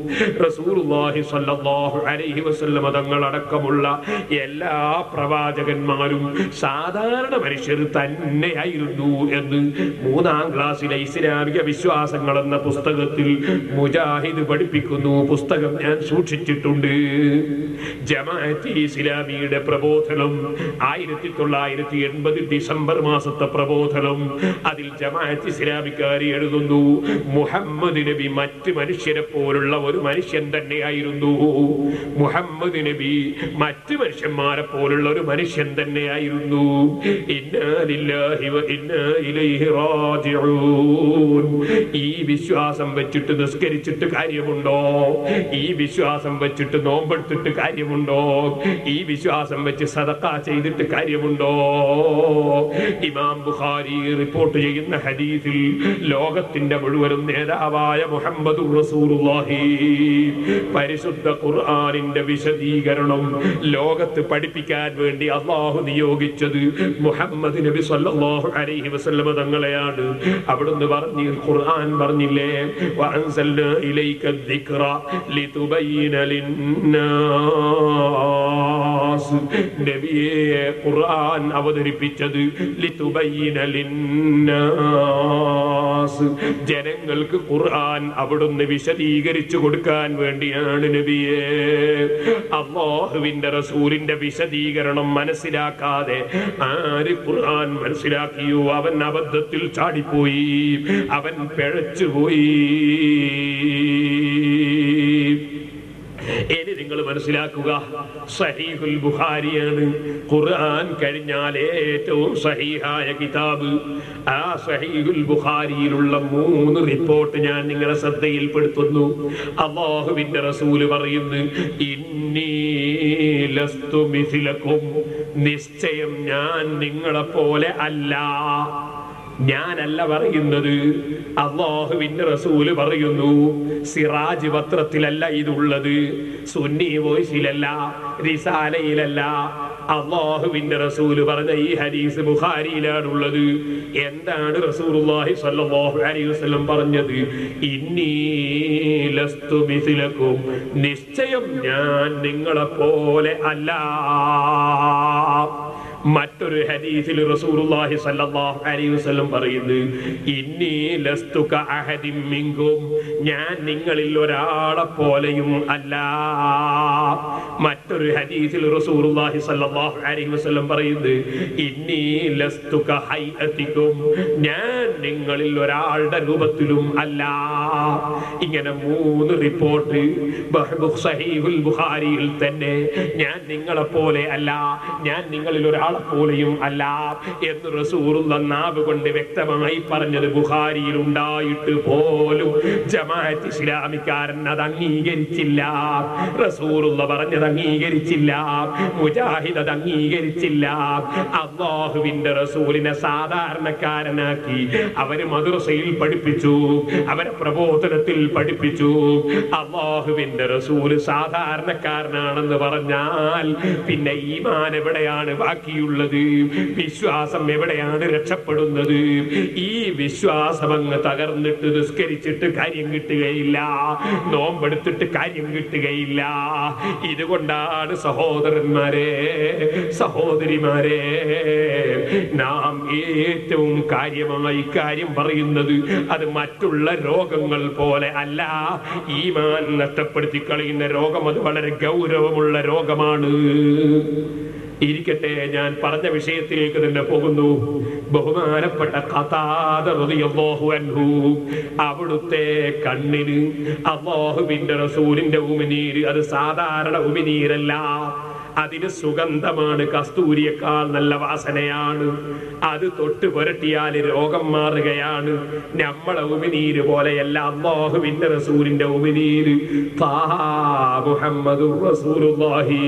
റസൂലുള്ളാഹി സ്വല്ലല്ലാഹു അലൈഹി വസല്ലമ തങ്ങളടക്കമുള്ള എല്ലാ പ്രവാചകന്മാരും സാധാരണ മനുഷ്യർ തന്നെയായിരുന്നു എന്ന് മൂന്നാം ക്ലാസ്സിലെ ഇസ്ലാമിക വിശ്വാസങ്ങൾ എന്ന പുസ്തകത്തിൽ മുജാഹിദ് പഠിപ്പിക്കുന്നു പുസ്തകം ഞാൻ സൂക്ഷിച്ചിട്ടുണ്ട് ജമാഅത്ത് ഇസ്ലാമിയുടെ പ്രബോധനം ആയിരത്തി തൊള്ളായിരത്തി എൺപത് ഡിസംബർ മാസത്തെ പ്രബോധനം അതിൽ ജമാഅത്ത് ഇസ്ലാമിക്കാർ എഴുതുന്നു മുഹമ്മദ് നബി മറ്റ് മനുഷ്യരെ പോലുള്ള ഒരു മനുഷ്യൻ തന്നെയായിരുന്നു മുഹമ്മദ് നബി മറ്റ് മനുഷ്യന്മാരെ പോലുള്ള ഒരു മനുഷ്യൻ തന്നെയായിരുന്നു ഇന്നാ ലില്ലാഹി വ ഇന്നാ ഇലൈഹി റാജിഊൻ ഈ വിശ്വാസം വെച്ചിട്ട് നിസ്കരിച്ചിട്ട് കാര്യമുണ്ടോ ഈ വിശ്വാസം വെച്ചിട്ട് നോമ്പെടുത്തിട്ട് കാര്യമുണ്ടോ ഈ വിശ്വാസം വെച്ച് സദക്ക ചെയ്തിട്ട് കാര്യമുണ്ടോ ഇമാം ബുഖാരി റിപ്പോർട്ട് ചെയ്യുന്ന ഹദീസിൽ ലോകത്തിന്റെ മുഴുവനും നേതാവായ മുഹമ്മദ് റസൂലുള്ളാഹി പരിശുദ്ധ ഖുർആനിന്റെ വിശദീകരണം ലോകത്ത് പഠിപ്പിക്കാൻ വേണ്ടി അള്ളാഹു നിയോഗിച്ചത് മുഹമ്മദ് നബി സല്ലല്ലാഹു അലൈഹി വസല്ലമ തങ്ങളെയാണ് അവിടുന്ന് പറഞ്ഞു ഖുർആൻ പറഞ്ഞില്ലേ വഅൻസൽനാ ഇലൈക الذِّكْرَ لِتُبَيِّنَ لِلنَّاسِ നബിയെ ഖുർആൻ അവതരിപ്പിച്ചത് ലിതുബയ്യിന ലിന്നാസ് ജനങ്ങൾക്ക് ഖുർആൻ അവിടുന്ന് വിശദീകരിച്ചു കൊടുക്കാൻ വേണ്ടിയാണ് നബിയെ അള്ളാഹുവിന്റെ റസൂലിന്റെ വിശദീകരണം മനസ്സിലാക്കാതെ ആര് ഖുർആൻ മനസ്സിലാക്കിയോ അവൻ അബദ്ധത്തിൽ ചാടിപ്പോയി അവൻ പിഴച്ചുപോയി ഇനി നിങ്ങൾ മനസ്സിലാക്കുക സഹീഹുൽ ബുഖാരിയാണ് ഖുർആൻ കഴിഞ്ഞാൽ ഏറ്റവും സഹീഹായ കിതാബ് ആ സഹീഹുൽ ബുഖാരിയിലുള്ള മൂന്ന് റിപ്പോർട്ട് ഞാൻ നിങ്ങളെ ശ്രദ്ധയിൽപ്പെടുത്തുന്നു അള്ളാഹുവിന്റെ റസൂല് പറയുന്നു ഇന്നീ ലസ്തു മിഥിലക്കും നിശ്ചയം ഞാൻ നിങ്ങളെ പോലെ അല്ല ഞാനല്ല പറയുന്നത് അള്ളാഹുവിന്റെ റസൂല് പറയുന്നു സിറാജ് പത്രത്തിലല്ല ഇതുള്ളത് സുന്നി വോയിസിലല്ല റിസാലയിലല്ല അള്ളാഹുവിന്റെ റസൂല് പറഞ്ഞ ഈ ഹദീസ് ബുഖാരിയിലാണുള്ളത് എന്താണ് റസൂലുള്ളാഹി സ്വല്ലല്ലാഹു അലൈഹി വസല്ലം പറഞ്ഞത് ഇന്നീ ലസ്തു മിഥിലക്കും നിശ്ചയം ഞാൻ നിങ്ങളെ പോലെ അല്ല മറ്റൊരു ഹദീസിൽ റസൂലുള്ളാഹി സ്വല്ലല്ലാഹു അലൈഹി വസല്ലം പറയുന്നു ഇന്നി ലസ്തുക അഹദിൻ മിൻകും ഞാൻ നിങ്ങളിൽ ഒരാളെ പോലെയും അല്ല മറ്റൊരു ഹദീസിൽ റസൂലുള്ളാഹി സ്വല്ലല്ലാഹു അലൈഹി വസല്ലം പറയുന്നു ഇന്നി ലസ്തുക ഹൈഅതികും ഞാൻ നിങ്ങളിൽ ഒരാളുടെ രൂപത്തിലും അല്ല ഇങ്ങനെ മൂന്ന് റിപ്പോർട്ട് ബഹ്ബു സഹീഹുൽ ബുഖാരിയിൽ തന്നെ ഞാൻ നിങ്ങളെ പോലെ അല്ല ഞാൻ നിങ്ങളിൽ ഒരാളെ പോലെയും അല്ല എന്ന് റസൂറുള്ള നാവ് കൊണ്ട് വ്യക്തമായി പറഞ്ഞത് ബുഖാരിയിൽ ഉണ്ടായിട്ട് പോലും ജമാഅത്ത് ഇസ്ലാമിക്കാരൻ അത് അംഗീകരിച്ചില്ല റസൂറുള്ള പറഞ്ഞത് അംഗീകരിച്ചില്ല മുജാഹിദ് അത് അംഗീകരിച്ചില്ല അള്ളാഹുവിന്റെ റസൂലിനെ സാധാരണക്കാരനാക്കി അവര് മദ്രസയിൽ പഠിപ്പിച്ചു അവരെ പ്രബോധനത്തിൽ പഠിപ്പിച്ചു അള്ളാഹുവിന്റെ റസൂല് സാധാരണക്കാരനാണെന്ന് പറഞ്ഞാൽ പിന്നെ ഈമാൻ എവിടെയാണ് ബാക്കിയുള്ളത് വിശ്വാസം എവിടെയാണ് രക്ഷപ്പെടുന്നത് ഈ വിശ്വാസം അങ്ങ് തകർന്നിട്ട് നിസ്കരിച്ചിട്ട് കാര്യം കിട്ടുകയില്ല നോമ്പെടുത്തിട്ട് കാര്യം കിട്ടുകയില്ല ഇതുകൊണ്ടാണ് സഹോദരന്മാരെ സഹോദരിമാരെ നാം ഏറ്റവും കാര്യമായി കാര്യം പറയുന്നത് അത് മറ്റുള്ള രോഗങ്ങൾ പോലെ അല്ല ഈമാൻ നഷ്ടപ്പെടുത്തി കളയുന്ന രോഗം അത് വളരെ ഗൗരവമുള്ള രോഗമാണ് ഇരിക്കട്ടെ ഞാൻ പറഞ്ഞ വിഷയത്തിലേക്ക് തന്നെ പോകുന്നു ബഹുമാനപ്പെട്ട ഖതാദ റളിയല്ലാഹു അൻഹു അവിടുത്തെ കണ്ണിന് അള്ളാഹുവിന്റെ റസൂലിന്റെ ഉമിനീര് അത് സാധാരണ ഉമിനീരല്ല അതിന് സുഗന്ധമാണ് കസ്തൂരിയേക്കാൾ നല്ല വാസനയാണ് അത് തൊട്ട് പുരട്ടിയാൽ രോഗം മാറുകയാണ് നമ്മളെ ഉമിനീര് പോലെയല്ല അള്ളാഹുവിന്റെ റസൂലിന്റെ ഉമിനീര് താഹാ മുഹമ്മദുർ റസൂലുള്ളാഹി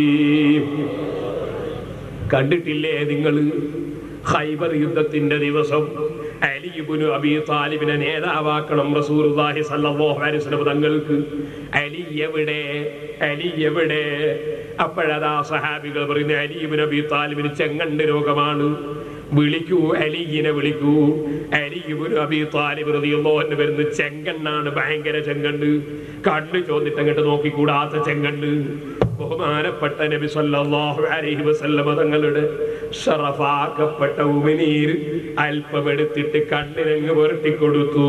കണ്ടിട്ടില്ലേ നിങ്ങൾ ഹൈബർ യുദ്ധത്തിന്റെ ദിവസം അലിബുനു അബി താലിബിനെ നേതാവാക്കണം റസൂലുള്ളാഹി സല്ലല്ലാഹു അലൈഹി വസല്ലം തങ്ങൾക്ക് അലി എവിടെ അലി എവിടെ അപ്പോഴതാ സഹാബികൾ പറയുന്നു അലിബിൻ അബി താലിബിന് ചെങ്ങണ്ട് രോഗമാണ് വിളിക്കൂ അലിയിനെ വിളിക്കൂ അലിബിൻ അബി താലിബ് റളിയല്ലാഹു അൻഹു വരുന്നു ചെങ്കണ്ണാണ് ഭയങ്കര ചെങ്കണ്ട് കണ്ണ് ചോന്നിട്ട് അങ്ങോട്ട് നോക്കിക്കൂടാത്ത ചെങ്കണ്ട് ബഹുമാനപ്പെട്ട നബി സല്ലല്ലാഹു അലൈഹി വസല്ലമ തങ്ങളുടെ ഷറഫാക്കപ്പെട്ട ഉമിനീര് അല്പമെടുത്തിട്ട് കണ്ണിനങ്ങ് പുരട്ടിക്കൊടുത്തു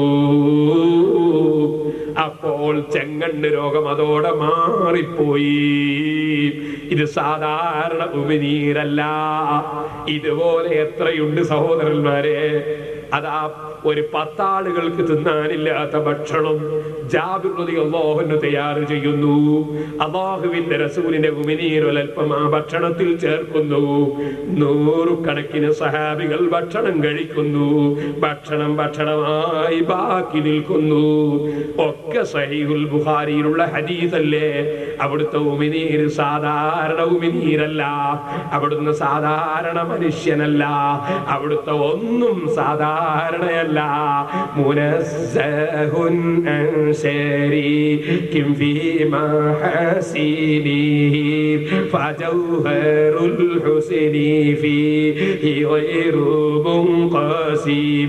അപ്പോൾ ചെങ്ങണ്ണ് രോഗം അതോടെ മാറിപ്പോയി ഇത് സാധാരണ ഉമിനീരല്ല ഇതുപോലെ എത്രയുണ്ട് സഹോദരന്മാരെ അതാ ഒരു പത്താളുകൾക്ക് തിന്നാനില്ലാത്ത ഭക്ഷണം ജാബിർ അള്ളാഹുന് തയ്യാറ് ചെയ്യുന്നു അള്ളാഹുവിന്റെ റസൂലിന്റെ ഉമിനീരൊലൽപ്പം ആ ഭക്ഷണത്തിൽ ചേർക്കുന്നു നൂറുകണക്കിന് സഹാബികൾ ഭക്ഷണം കഴിക്കുന്നു ഭക്ഷണം ഭക്ഷണമായി ബാക്കി നിൽക്കുന്നു ഒക്കെ സഹീഹുൽ ബുഖാരിയിലുള്ള ഹദീസല്ലേ അവിടുത്തെ ഉമിനീര് സാധാരണ ഉമിനീരല്ല അവിടുന്ന് സാധാരണ മനുഷ്യനല്ല അവിടുത്തെ ഒന്നും സാധാരണയല്ല മുനസ്സഹുൻ അൻ ശരീകിൻ ഫീ മഹസിനിഹി ഫജൗഹറുൽ ഹുസ്നി ഫീഹി ഗൈറു منقسم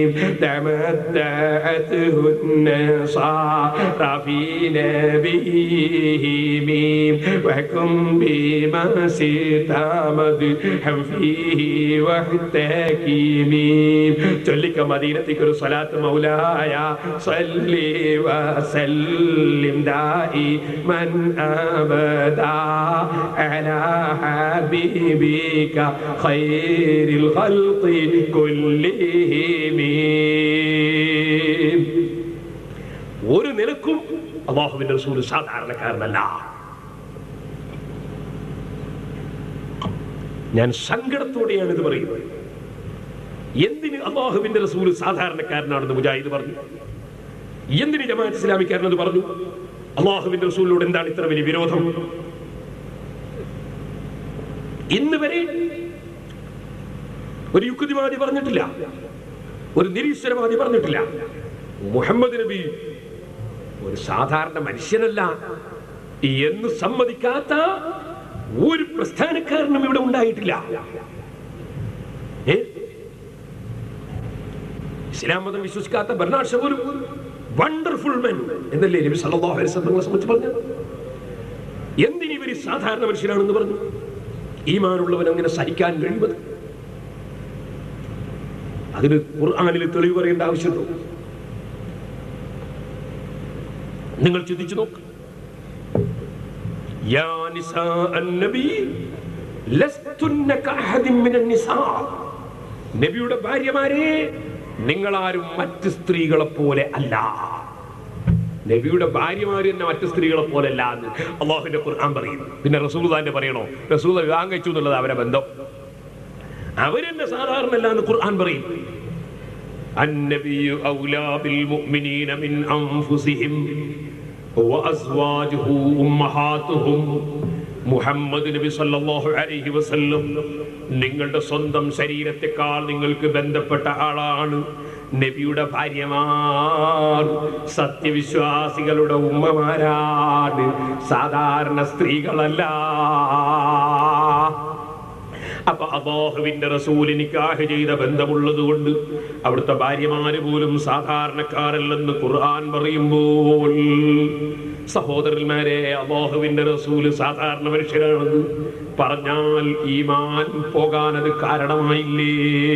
تمتعته النصارى في نبيهم وحكم بما ستامد هم فيه واحتكم ചൊല്ലിക്ക മദീനത്തേക്ക് ഒരു സ്വലാത്ത് മൗലായ സല്ലി വസല്ലിം ദായി മൻ അബദാ അലാ ഹബീബിക ഖൈരിൽ ഖൽഖി കുല്ലിഹിം ഒരു നിലക്കും അള്ളാഹുവിന്റെ റസൂൽ സാധാരണക്കാരനല്ല ഞാൻ സങ്കടത്തോടെയാണ് ഇത് പറയുന്നത് എന്തിന് അള്ളാഹുവിന്റെ റസൂൽ സാധാരണക്കാരനാണെന്ന് മുജാഹിദ് പറഞ്ഞു എന്തിന് ജമാഅത്ത് ഇസ്ലാമിക്കാരനെന്ന് പറഞ്ഞു അള്ളാഹുവിന്റെ റസൂലിനോട് എന്താണ് ഇത്ര വലിയ വിരോധം ഇന്ന് വരെ ഒരു യുക്തിവാദി പറഞ്ഞിട്ടില്ല ഒരു നിരീശ്വരവാദി പറഞ്ഞിട്ടില്ല മുഹമ്മദ് നബി ഒരു സാധാരണ മനുഷ്യനല്ല എന്ന് സമ്മതിക്കാത്ത ഒരു പ്രസ്ഥാനക്കാരനും ഇവിടെ ഉണ്ടായിട്ടില്ല ഏ? ഇസ്ലാം മതം വിശ്വസിക്കാത്ത ബർണാഡ് ഷാ പോലും വണ്ടർഫുൾ മെൻ എന്നല്ലേ നബി സല്ലല്ലാഹു അലൈഹി വസല്ലം തങ്ങളെ സംബന്ധിച്ച് പറഞ്ഞു എന്തിന് ഇവർ സാധാരണ മനുഷ്യനാണെന്ന് പറഞ്ഞു ഈമാനുള്ളവൻ അങ്ങനെ സഹിക്കാൻ കഴിയുമത് അതിന് ഖുർആനിൽ തെളിവ് പറയേണ്ട ആവശ്യമുണ്ടോ നിങ്ങൾ ചിന്തിച്ചു നോക്ക് യാ നിസാ അന്നബി ലസ്തുന്ന കഅഹദിൻ മിനൻ നിസാ നബിയുടെ ഭാര്യമാരെ നിങ്ങളാരും മറ്റ് സ്ത്രീകളെ പോലെ അല്ല നബിയുടെ ഭാര്യമാര് തന്നെ മറ്റ് സ്ത്രീകളെ പോലെ അല്ല എന്ന് അള്ളാഹുവിന്റെ ഖുർആൻ പറയുന്നു പിന്നെ റസൂൽദാന്റെ പറയണോ റസൂൽ വിവാഹം കഴിച്ചു എന്നുള്ളത് അവരെ ബന്ധം അവരെന്നെ സാധാരണ അല്ല എന്ന് ഖുർആൻ പറയും النبي أولى بالمؤمنين من أنفسهم وأزواجه أمهاتهم മുഹമ്മദ് നബി സല്ലല്ലാഹു അലൈഹി വസല്ലം നിങ്ങളുടെ സ്വന്തം ശരീരത്തെക്കാൾ നിങ്ങൾക്ക് ബന്ധപ്പെട്ട ആളാണ് നബിയുടെ ഭാര്യമാർ സത്യവിശ്വാസികളുടെ ഉമ്മമാരാണ് സാധാരണ സ്ത്രീകളല്ല അപ്പൊ അള്ളാഹുവിന്റെ റസൂൽ നിക്കാഹ് ചെയ്ത ബന്ധമുള്ളത് കൊണ്ട് അവിടുത്തെ ഭാര്യമാര് പോലും സാധാരണക്കാരല്ലെന്ന് ഖുർആൻ പറയുമ്പോൾ സഹോദരന്മാരെ അള്ളാഹുവിന്റെ റസൂല് സാധാരണ മനുഷ്യരാണെന്ന് പറഞ്ഞാൽ ഈമാൻ പോകാൻ അത് കാരണമായില്ലേ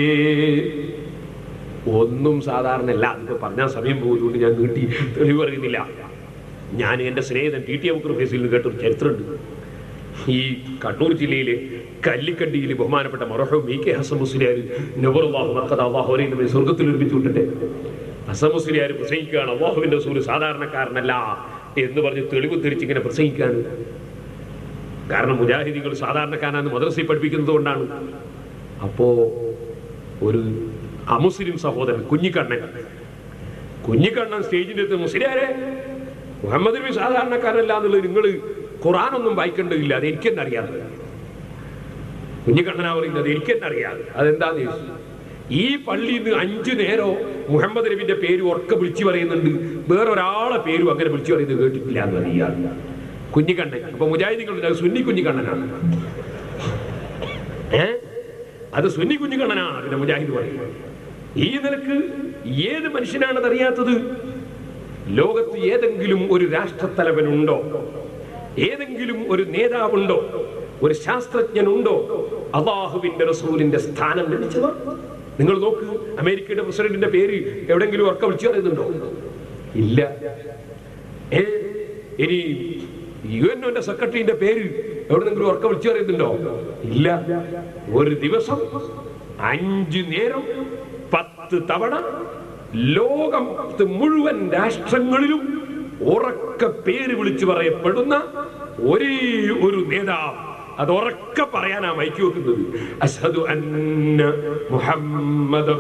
ഒന്നും സാധാരണ അല്ല അതിപ്പോ പറഞ്ഞാൽ സമയം പോകുന്നതുകൊണ്ട് ഞാൻ നീട്ടി തെളിവ് പറയുന്നില്ല ഞാൻ എൻ്റെ സ്നേഹിതൻ ടി ടി അബുക്കർ ഫേസിൽ നിന്ന് കേട്ടൊരു ചരിത്രമുണ്ട് ഈ കണ്ണൂർ ജില്ലയിലെ കല്ലിക്കണ്ടിയിൽ ബഹുമാനപ്പെട്ട മറഹു മി കെ ഹസൻ മുസ്ലിയാർ നബറുല്ലാഹു മക്കത അള്ളാഹുരെ നമ്മെ സ്വർഗത്തിൽ ഒരുമിച്ച് വിട്ടിട്ട് ഹസൻ മുസ്ലിയാർ പ്രസംഗിക്കുകയാണ് അള്ളാഹുവിന്റെ റസൂല് സാധാരണക്കാരനല്ല എന്ന് പറഞ്ഞ് തെളിവ് തിരിച്ചിങ്ങനെ പ്രസംഗിക്കുകയാണ് കാരണം മുജാഹിദികൾ സാധാരണക്കാരാണെന്ന് മദ്രസയിൽ പഠിപ്പിക്കുന്നത് കൊണ്ടാണ് അപ്പോ ഒരു അമുസ്ലിം സഹോദരൻ കുഞ്ഞിക്കണ്ണൻ കുഞ്ഞിക്കണ്ണൻ സ്റ്റേജിന്റെ അടുത്ത് മുസ്ലിയാരെ മുഹമ്മദ് നബി സാധാരണക്കാരനല്ല എന്നുള്ളത് നിങ്ങൾ ഖുറാനൊന്നും വായിക്കേണ്ടതില്ല അത് എനിക്കെന്നെ അറിയാം കുഞ്ഞിക്കണ്ണനാ പറയുന്നത് എനിക്കെന്നെ അറിയാം അതെന്താന്ന് ചോദിച്ചു ഈ പള്ളിയിൽ നിന്ന് അഞ്ചു നേരോ മുഹമ്മദ് നബിന്റെ പേര് ഉറക്കെ വിളിച്ചു പറയുന്നുണ്ട് വേറൊരാളെ പേരും അങ്ങനെ വിളിച്ചു പറയുന്നത് കേട്ടിട്ടില്ല എന്ന് അറിയാം കുഞ്ഞിക്കണ്ണൻ അപ്പൊ മുജാഹിദികളുണ്ട് അത് സുന്നി കുഞ്ഞിക്കണ്ണനാണ് ഏ അത് സുന്നി കുഞ്ഞിക്കണ്ണനാണ് പിന്നെ മുജാഹിദ് പറയുന്നത് ഈ നിലക്ക് ഏത് മനുഷ്യനാണത് അറിയാത്തത് ലോകത്ത് ഏതെങ്കിലും ഒരു രാഷ്ട്രത്തലവനുണ്ടോ ഏതെങ്കിലും ഒരു നേതാവുണ്ടോ ഒരു ശാസ്ത്രജ്ഞനുണ്ടോ അള്ളാഹുവിന്റെ റസൂലിന്റെ സ്ഥാനം ലഭിച്ചത് നിങ്ങൾ നോക്ക് അമേരിക്കയുടെ പ്രസിഡന്റിന്റെ പേര് എവിടെങ്കിലും ഉറക്ക വിളിച്ചു പറയുന്നുണ്ടോ ഇല്ല ഏ ഇനി യു എൻ ഒന്റെ സെക്രട്ടറിന്റെ പേര് എവിടെന്നെങ്കിലും ഉറക്ക വിളിച്ചു പറയുന്നുണ്ടോ ഇല്ല ഒരു ദിവസം അഞ്ചു നേരം പത്ത് തവണ ലോകത്ത് മുഴുവൻ രാഷ്ട്രങ്ങളിലും ഉറക്ക പേര് വിളിച്ചു പറയപ്പെടുന്ന ഒരേ ഒരു നേതാവ് അത് ഉറക്കെ പറയാനാ മൈക്ക് വെക്കുന്നത് അഷ്ഹദു അന്ന മുഹമ്മദ്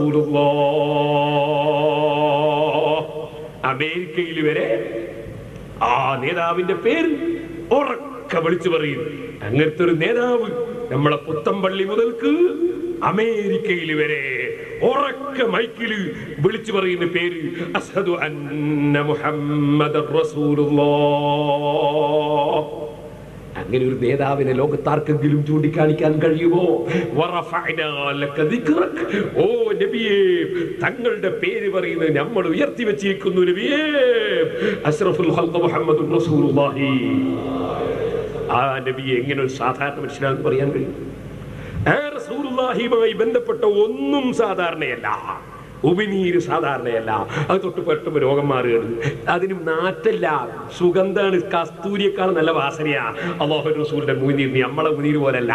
അമേരിക്കയിൽ വരെ ആ നേതാവിന്റെ പേര് ഉറക്കെ വിളിച്ചു പറയും അങ്ങനത്തെ ഒരു നേതാവ് നമ്മളെ പുത്തമ്പള്ളി മുതൽക്ക് അമേരിക്കയിൽ വരെ ഉറക്ക മൈക്കില് വിളിച്ചു പറയുന്ന പേര് അസദു അന്ന മുഹമ്മദ് അങ്ങനെ ഒരു നേതാവിനെ ലോകത്താർക്കെങ്കിലും ചൂണ്ടിക്കാണിക്കാൻ കഴിയുമോ വറഫഅനാ ലക ദിക്റക്. ഓ നബിയേ തങ്ങളുടെ പേര് പറയുന്നത് നമ്മൾ ഉയർത്തി വെച്ചിരിക്കുന്നു നബിയേ അഷ്റഫുൽ ഖൽഖ് മുഹമ്മദ് റസൂലുള്ളാഹി ആ നബിയെ എങ്ങനെ ഒരു സാധാരണ മനുഷ്യനാണെന്ന് പറയാൻ കഴിയും ആ റസൂലുള്ളാഹിയുമായി ബന്ധപ്പെട്ട ഒന്നും സാധാരണയല്ല ഉമിനീര് സാധാരണയല്ല അത് തൊട്ട് പെട്ടുമ്പോ രോഗം മാറുകയാണ് അതിനും നാറ്റല്ല സുഗന്ധാണ് കസ്തൂരിയേക്കാൾ നല്ല വാസനയാ അള്ളാഹു റസൂലിന്റെ മുനീർ നമ്മളെ മുനീർ പോലല്ല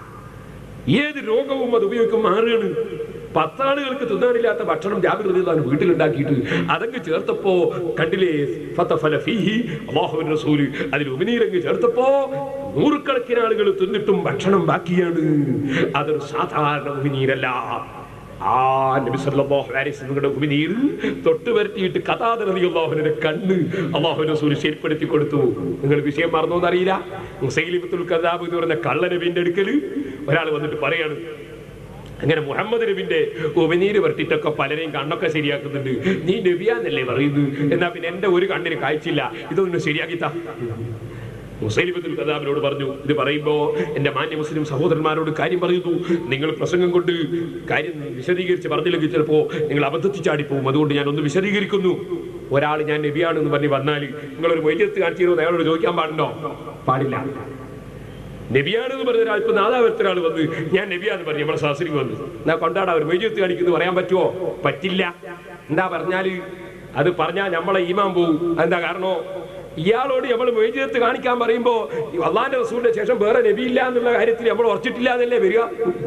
ഏത് രോഗവും അത് ഉപയോഗിക്കും മാറുകയാണ് പത്താളുകൾക്ക് തിന്നാനില്ലാത്ത ഭക്ഷണം ജാബിർ റളിയല്ലാഹു വീട്ടിലുണ്ടാക്കിയിട്ട് അതങ്ങ് ചേർത്തപ്പോ കണ്ടില്ലേ ഫതഫല ഫീഹി അല്ലാഹുവിന്റെ റസൂല് അതിൽ ഉമിനീരങ്ങ് ചേർത്തപ്പോ നൂറുകണക്കിന് ആളുകൾ തിന്നിട്ടും ഭക്ഷണം ബാക്കിയാണ് അതൊരു സാധാരണ ഉമിനീരല്ല ആ നബി സല്ലല്ലാഹു അലൈഹി വസല്ലമയുടെ ഉമിനീർ തൊട്ട് വരട്ടിയിട്ട് കഥാത റളിയല്ലാഹുവിന്റെ കണ്ണ് അല്ലാഹു റസൂൽ ശരിപ്പെടുത്തി കൊടുത്തു നിങ്ങൾ വിഷയം മറന്നോന്ന് അറിയില്ല മുസൈലിമത്തുൽ കദാബ് എന്ന് പറഞ്ഞ കള്ള നബിന്റെ അടുക്കൽ ഒരാൾ വന്നിട്ട് പറയാണ് അങ്ങനെ മുഹമ്മദ് നബിന്റെ ഉപനീര് വർത്തിട്ടൊക്കെ പലരെയും കണ്ണൊക്കെ ശരിയാക്കുന്നുണ്ട് നീ നബിയാന്നല്ലേ പറയുന്നു എന്നാ പിന്നെ എന്റെ ഒരു കണ്ണിന് കാഴ്ചയില്ല ഇതൊന്ന് ശരിയാക്കിത്താ മുസൈലിബത്തുൽ കദാബിനോട് പറഞ്ഞു ഇത് പറയുമ്പോ എന്റെ മാന്യ മുസ്ലിം സഹോദരന്മാരോട് കാര്യം പറയുന്നു നിങ്ങൾ പ്രസംഗം കൊണ്ട് കാര്യം വിശദീകരിച്ച് പറഞ്ഞില്ലെങ്കിൽ ചിലപ്പോ നിങ്ങൾ അബദ്ധത്തിൽ ചാടിപ്പോവും അതുകൊണ്ട് ഞാൻ ഒന്ന് വിശദീകരിക്കുന്നു ഒരാൾ ഞാൻ നബിയാണെന്ന് പറഞ്ഞ് വന്നാൽ നിങ്ങളൊരു വൈദ്യത്ത് കാണിച്ചു തരുമോ അയാളോട് ചോദിക്കാൻ പാടുണ്ടോ പാടില്ല നബിയാണെന്ന് പറഞ്ഞ ഒരാൾ ഇപ്പൊ നാദാവരത്തെ ഒരാൾ വന്ന് ഞാൻ നബിയാന്ന് പറഞ്ഞു നമ്മുടെ സാസ്ത്രിക്ക് വന്നു എന്നാ കൊണ്ടാടാ ഒരു വൈദ്യത്ത് കാണിക്കുന്നു പറയാൻ പറ്റുമോ പറ്റില്ല എന്താ പറഞ്ഞാല് അത് പറഞ്ഞാൽ നമ്മളെ ഈമാൻ പോവും എന്താ കാരണോ ഇയാളോട് നമ്മൾ വൈദ്യത്ത് കാണിക്കാൻ പറയുമ്പോ അള്ളാന്റെ റസൂലിന്റെ ശേഷം വേറെ നബിയില്ല എന്നുള്ള കാര്യത്തിൽ നമ്മൾ ഉറച്ചിട്ടില്ല എന്നല്ലേ വരിക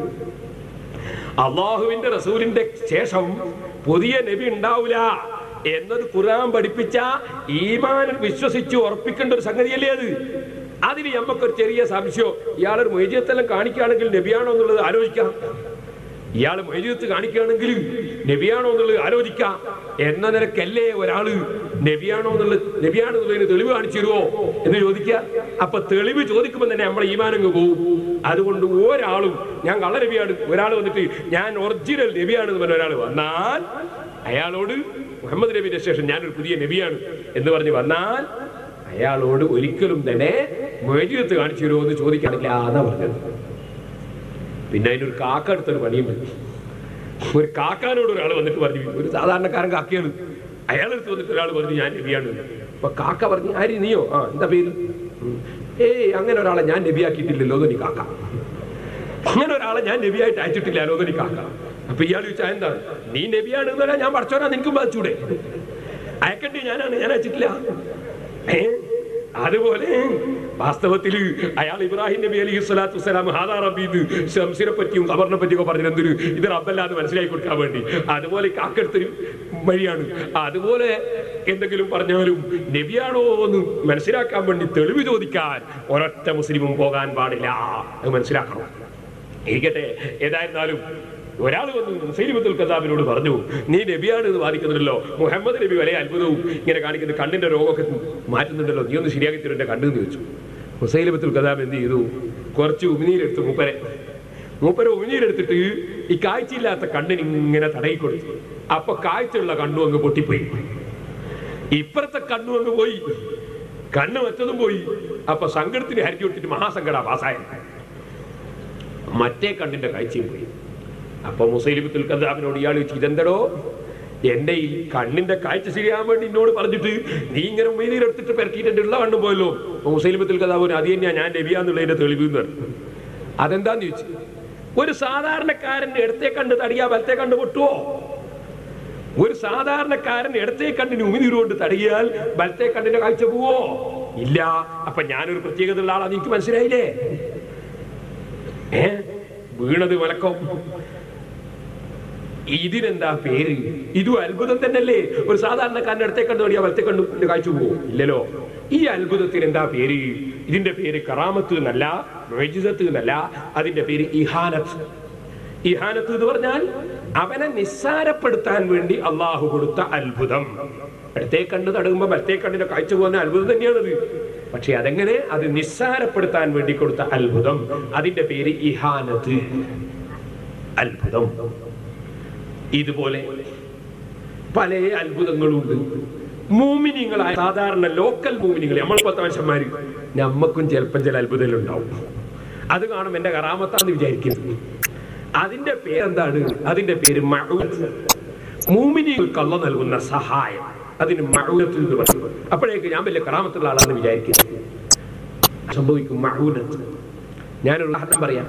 അള്ളാഹുവിന്റെ റസൂലിന്റെ ശേഷം പുതിയ നബി ഉണ്ടാവില്ല എന്നത് ഖുർആൻ പഠിപ്പിച്ച ഈമാൻ വിശ്വസിച്ച് ഉറപ്പിക്കേണ്ട ഒരു സംഗതിയല്ലേ അത് അതിന് നമുക്കൊരു ചെറിയ സംശയം ഇയാളൊരു മൊയ്ജിയത്തെല്ലാം കാണിക്കുകയാണെങ്കിൽ നബിയാണോ എന്നുള്ളത് ആലോചിക്കാം ഇയാൾ മൊയ്ജിയത്ത് കാണിക്കുകയാണെങ്കിൽ നബിയാണോ എന്നുള്ളത് ആലോചിക്കാം എന്ന നിലക്കല്ലേ ഒരാള് നബിയാണോ എന്നുള്ളത് നബിയാണെന്നുള്ളതിന് തെളിവ് കാണിച്ചു തരുമോ എന്ന് ചോദിക്കുക അപ്പൊ തെളിവ് ചോദിക്കുമ്പോൾ തന്നെ നമ്മളെ ഈമാനങ്ങ് പോകും അതുകൊണ്ട് ഒരാളും ഞാൻ കള്ള നബിയാണ് ഒരാൾ വന്നിട്ട് ഞാൻ ഒറിജിനൽ നബിയാണെന്ന് പറഞ്ഞ ഒരാൾ വന്നാൽ അയാളോട് മുഹമ്മദ് നബിന്റെ ശേഷം ഞാനൊരു പുതിയ നബിയാണ് എന്ന് പറഞ്ഞ് വന്നാൽ അയാളോട് ഒരിക്കലും തന്നെ മൊയ്ജിയത്ത് കാണിച്ചു തരുമോ എന്ന് ചോദിക്കാനില്ല എന്നാ പറഞ്ഞത് പിന്നെ അതിനൊരു കാക്ക എടുത്തൊരു പണിയും പറ്റി ഒരു കാക്കാനോട് ഒരാൾ വന്നിട്ട് പറഞ്ഞു ഒരു സാധാരണക്കാരൻ കാക്കയാണ് അയാളെടുത്ത് വന്നിട്ട് ഒരാൾ പറഞ്ഞു ഞാൻ നബിയാണ് അപ്പൊ കാക്ക പറഞ്ഞു ആര് നീയോ ആ എന്താ പേര് ഉം. ഏയ് അങ്ങനെ ഒരാളെ ഞാൻ നബിയാക്കിയിട്ടില്ലല്ലോ എന്ന് നീ കാക്ക അങ്ങനെ ഒരാളെ ഞാൻ നബിയായിട്ട് അയച്ചിട്ടില്ലല്ലോ എന്ന് നീ കാക്ക അപ്പൊ ഇയാൾ ചോദിച്ചാൽ എന്താ നീ നബിയാണ് എന്നല്ല ഞാൻ പഠിച്ചോരാ നിനക്കും ബാധിച്ചൂടെ അയക്കണ്ടേ ഞാനാണ് ഞാൻ അയച്ചിട്ടില്ല ഏ അതുപോലെ വാസ്തവത്തിൽ അയാൾ ഇബ്രാഹിം നബി അലി സ്വലാത്തു വസ്സലാം ഹാദാ റബീദ് ഷംസിനെ പറ്റിയും ഖബറിനെ പറ്റിയൊക്കെ പറഞ്ഞത് എന്തൊരു ഇത് റബ്ബല്ലാന്ന് മനസ്സിലാക്കി കൊടുക്കാൻ വേണ്ടി അതുപോലെ കാക്കെടുത്തൊരു വഴിയാണ് അതുപോലെ എന്തെങ്കിലും പറഞ്ഞാലും നബിയാണോ എന്ന് മനസ്സിലാക്കാൻ വേണ്ടി തെളിവ് ചോദിക്കാൻ ഒരൊറ്റ മുസ്ലിമും പോകാൻ പാടില്ല അത് മനസ്സിലാക്കണം ഇരിക്കട്ടെ ഏതായിരുന്നാലും ഒരാൾ വന്ന് സൈനിമത്തുൽ കസാബിനോട് പറഞ്ഞു നീ നബിയാണ് എന്ന് വാദിക്കുന്നുണ്ടല്ലോ മുഹമ്മദ് നബി വരെ അത്ഭുതവും ഇങ്ങനെ കാണിക്കുന്ന കണ്ണിന്റെ രോഗമൊക്കെ മാറ്റുന്നുണ്ടല്ലോ നീ ഒന്ന് ശരിയാക്കി തരും എന്റെ കണ്ണെന്ന് ചോദിച്ചു ഹുസൈലിബത്തുൽ കസാബ് എന്ത് ചെയ്തു കുറച്ച് ഉമിനീരെടുത്ത് മൂപ്പരെ മൂപ്പരെ ഉമിനീരെടുത്തിട്ട് ഈ കാഴ്ചയില്ലാത്ത കണ്ണിന് ഇങ്ങനെ തടയി കൊടുത്തു അപ്പൊ കാഴ്ചയുള്ള കണ്ണും അങ്ങ് പൊട്ടിപ്പോയി ഇപ്പുറത്തെ കണ്ണും അങ്ങ് പോയി കണ്ണ് മറ്റതും പോയി അപ്പൊ സങ്കടത്തിന് ഹരിച്ചു കൊടുത്തിട്ട് മഹാസങ്കട പാസായ മറ്റേ കണ്ണിന്റെ കാഴ്ചയും പോയി അപ്പൊ മുസൈലിബത്തുൽ കദാബിനോട് ഇയാൾ ചോദിച്ചു ഇതെന്തടോ എന്റെ ഈ കണ്ണിന്റെ കാഴ്ച ശരിയാൻ വേണ്ടി എന്നോട് പറഞ്ഞിട്ട് നീ ഇങ്ങനെ ഉമ്മീനീരെടുത്തിട്ട് പെരക്കിയിട്ട് ഉള്ള കണ്ണു പോയല്ലോ മുസൈലിമത്തിൽ കഥാപുരം അത് തന്നെയാ ഞാൻ നബിയാന്നുള്ളതിന്റെ തെളിവ് എന്ന് പറഞ്ഞു അതെന്താന്ന് ചോദിച്ചു ഒരു സാധാരണക്കാരന്റെ ഇടത്തെ കണ്ട് തടിയാ വലത്തെ കണ്ട് പൊട്ടുവോ ഒരു സാധാരണക്കാരൻ ഇടത്തെ കണ്ണിന് ഉമിനീരുകൊണ്ട് തടകിയാൽ വലത്തെ കണ്ണിന്റെ കാഴ്ച പോവോ ഇല്ല അപ്പൊ ഞാനൊരു പ്രത്യേകത ഉള്ള ആളാന്ന് എനിക്ക് മനസ്സിലായില്ലേ ഏ വീണത് മലക്കം ഇതിനെന്താ പേര് ഇതും അത്ഭുതം തന്നെയല്ലേ ഒരു സാധാരണക്കാരന്റെ അടുത്തേ കണ്ടു തുടങ്ങിയാൽ വലത്തെ കണ്ടു കാഴ്ച പോകും ഇല്ലല്ലോ ഈ അത്ഭുതത്തിന് എന്താ പേര് ഇതിന്റെ പേര് കറാമത്ത് എന്നല്ല മൊയ്ജിസത്ത് എന്നല്ല അതിന്റെ പേര് ഇഹാനത്ത് ഇഹാനത്ത് എന്ന് പറഞ്ഞാൽ അവനെ നിസ്സാരപ്പെടുത്താൻ വേണ്ടി അള്ളാഹു കൊടുത്ത അത്ഭുതം ഇടത്തെ കണ്ണ് തടകുമ്പോ വലത്തെ കണ്ണിന്റെ കാഴ്ച പോകുന്ന അത്ഭുതം തന്നെയാണത് പക്ഷെ അതെങ്ങനെ അത് നിസ്സാരപ്പെടുത്താൻ വേണ്ടി കൊടുത്ത അത്ഭുതം അതിന്റെ പേര് ഇഹാനത്ത് അത്ഭുതം ഇതുപോലെ പല അത്ഭുതങ്ങളുണ്ട് മൂമിനിങ്ങളായ സാധാരണ ലോക്കൽ മൂമിനികൾ നമ്മൾ പത്ത് മനുഷ്യന്മാര് നമ്മക്കും ചിലപ്പം ചില അത്ഭുതങ്ങൾ ഉണ്ടാവും അത് കാണും എന്റെ കറാമത്താന്ന് വിചാരിക്കുന്നത് അതിന്റെ പേരെന്താണ് അതിന്റെ പേര് മഴൂത്ത് മൂമിനികൾക്ക് അള്ള നൽകുന്ന സഹായം അതിന് മഴൂനത്ത് എന്ന് പറയും അപ്പോഴേക്ക് ഞാൻ വലിയ കറാമത്തുള്ള ആളാണെന്ന് വിചാരിക്കുന്നത് സംഭവിക്കും മഴൂനത്ത് ഞാനൊരു ഉദാഹരണം പറയാം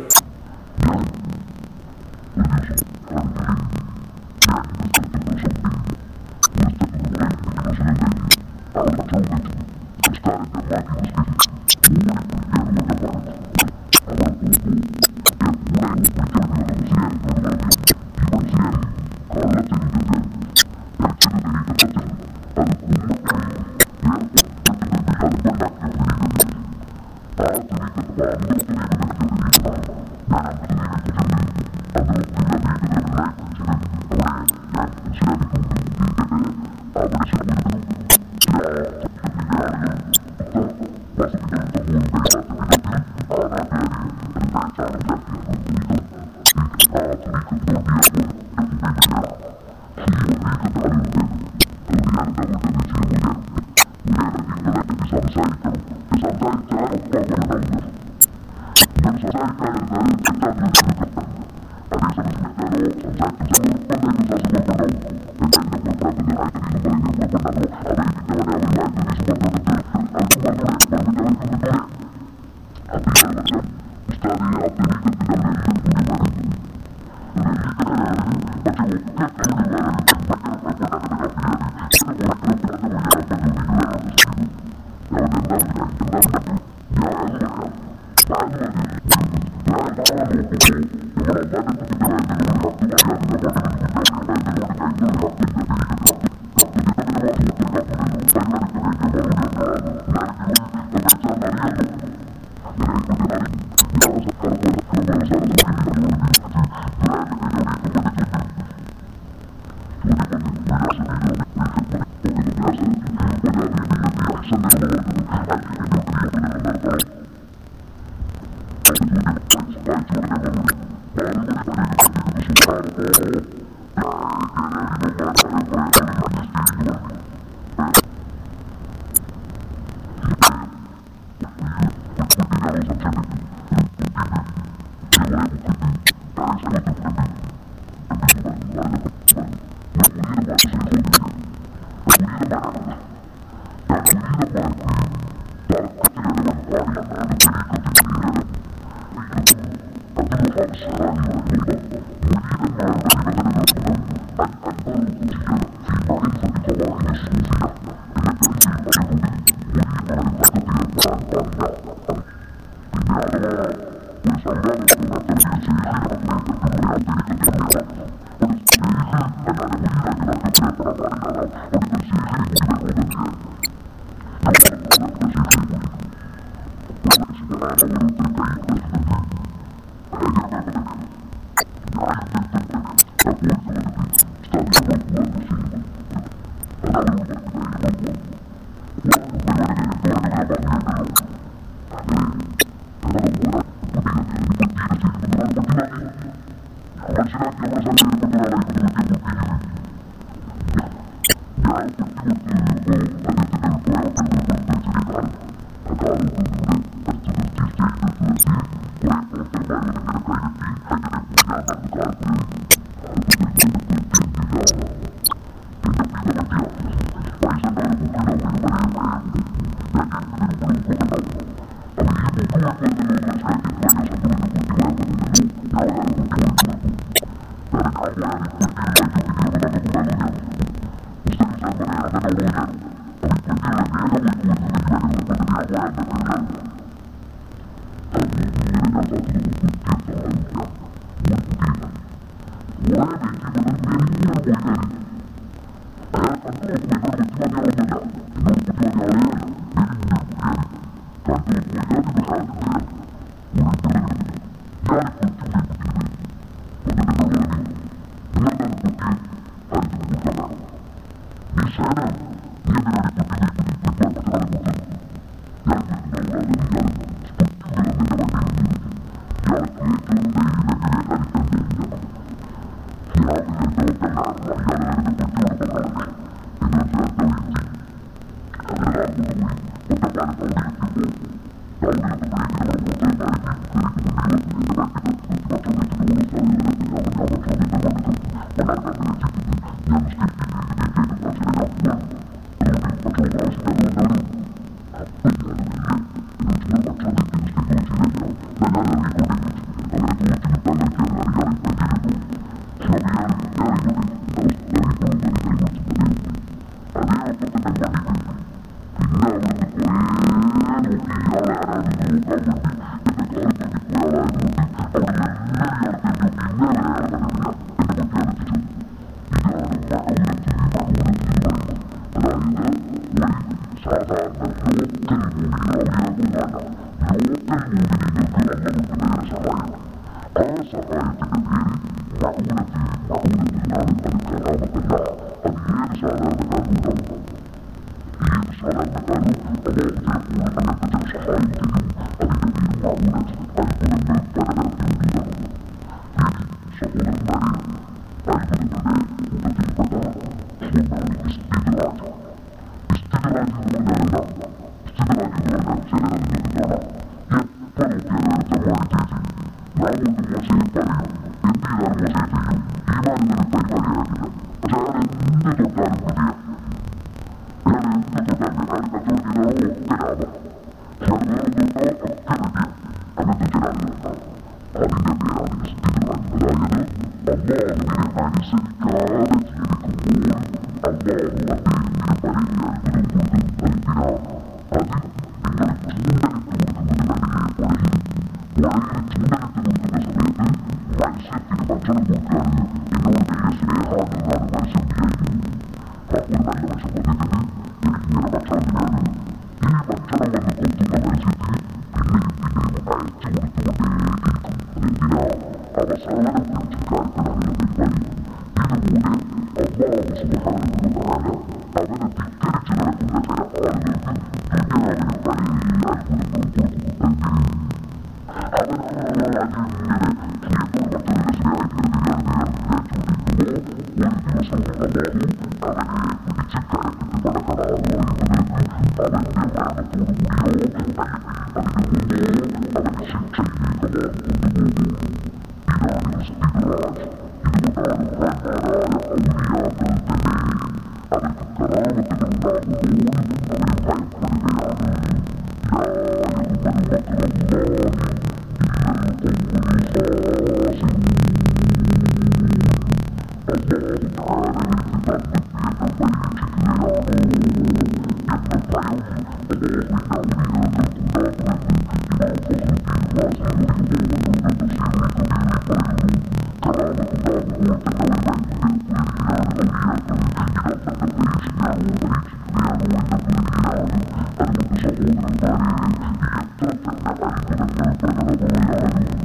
Thank you.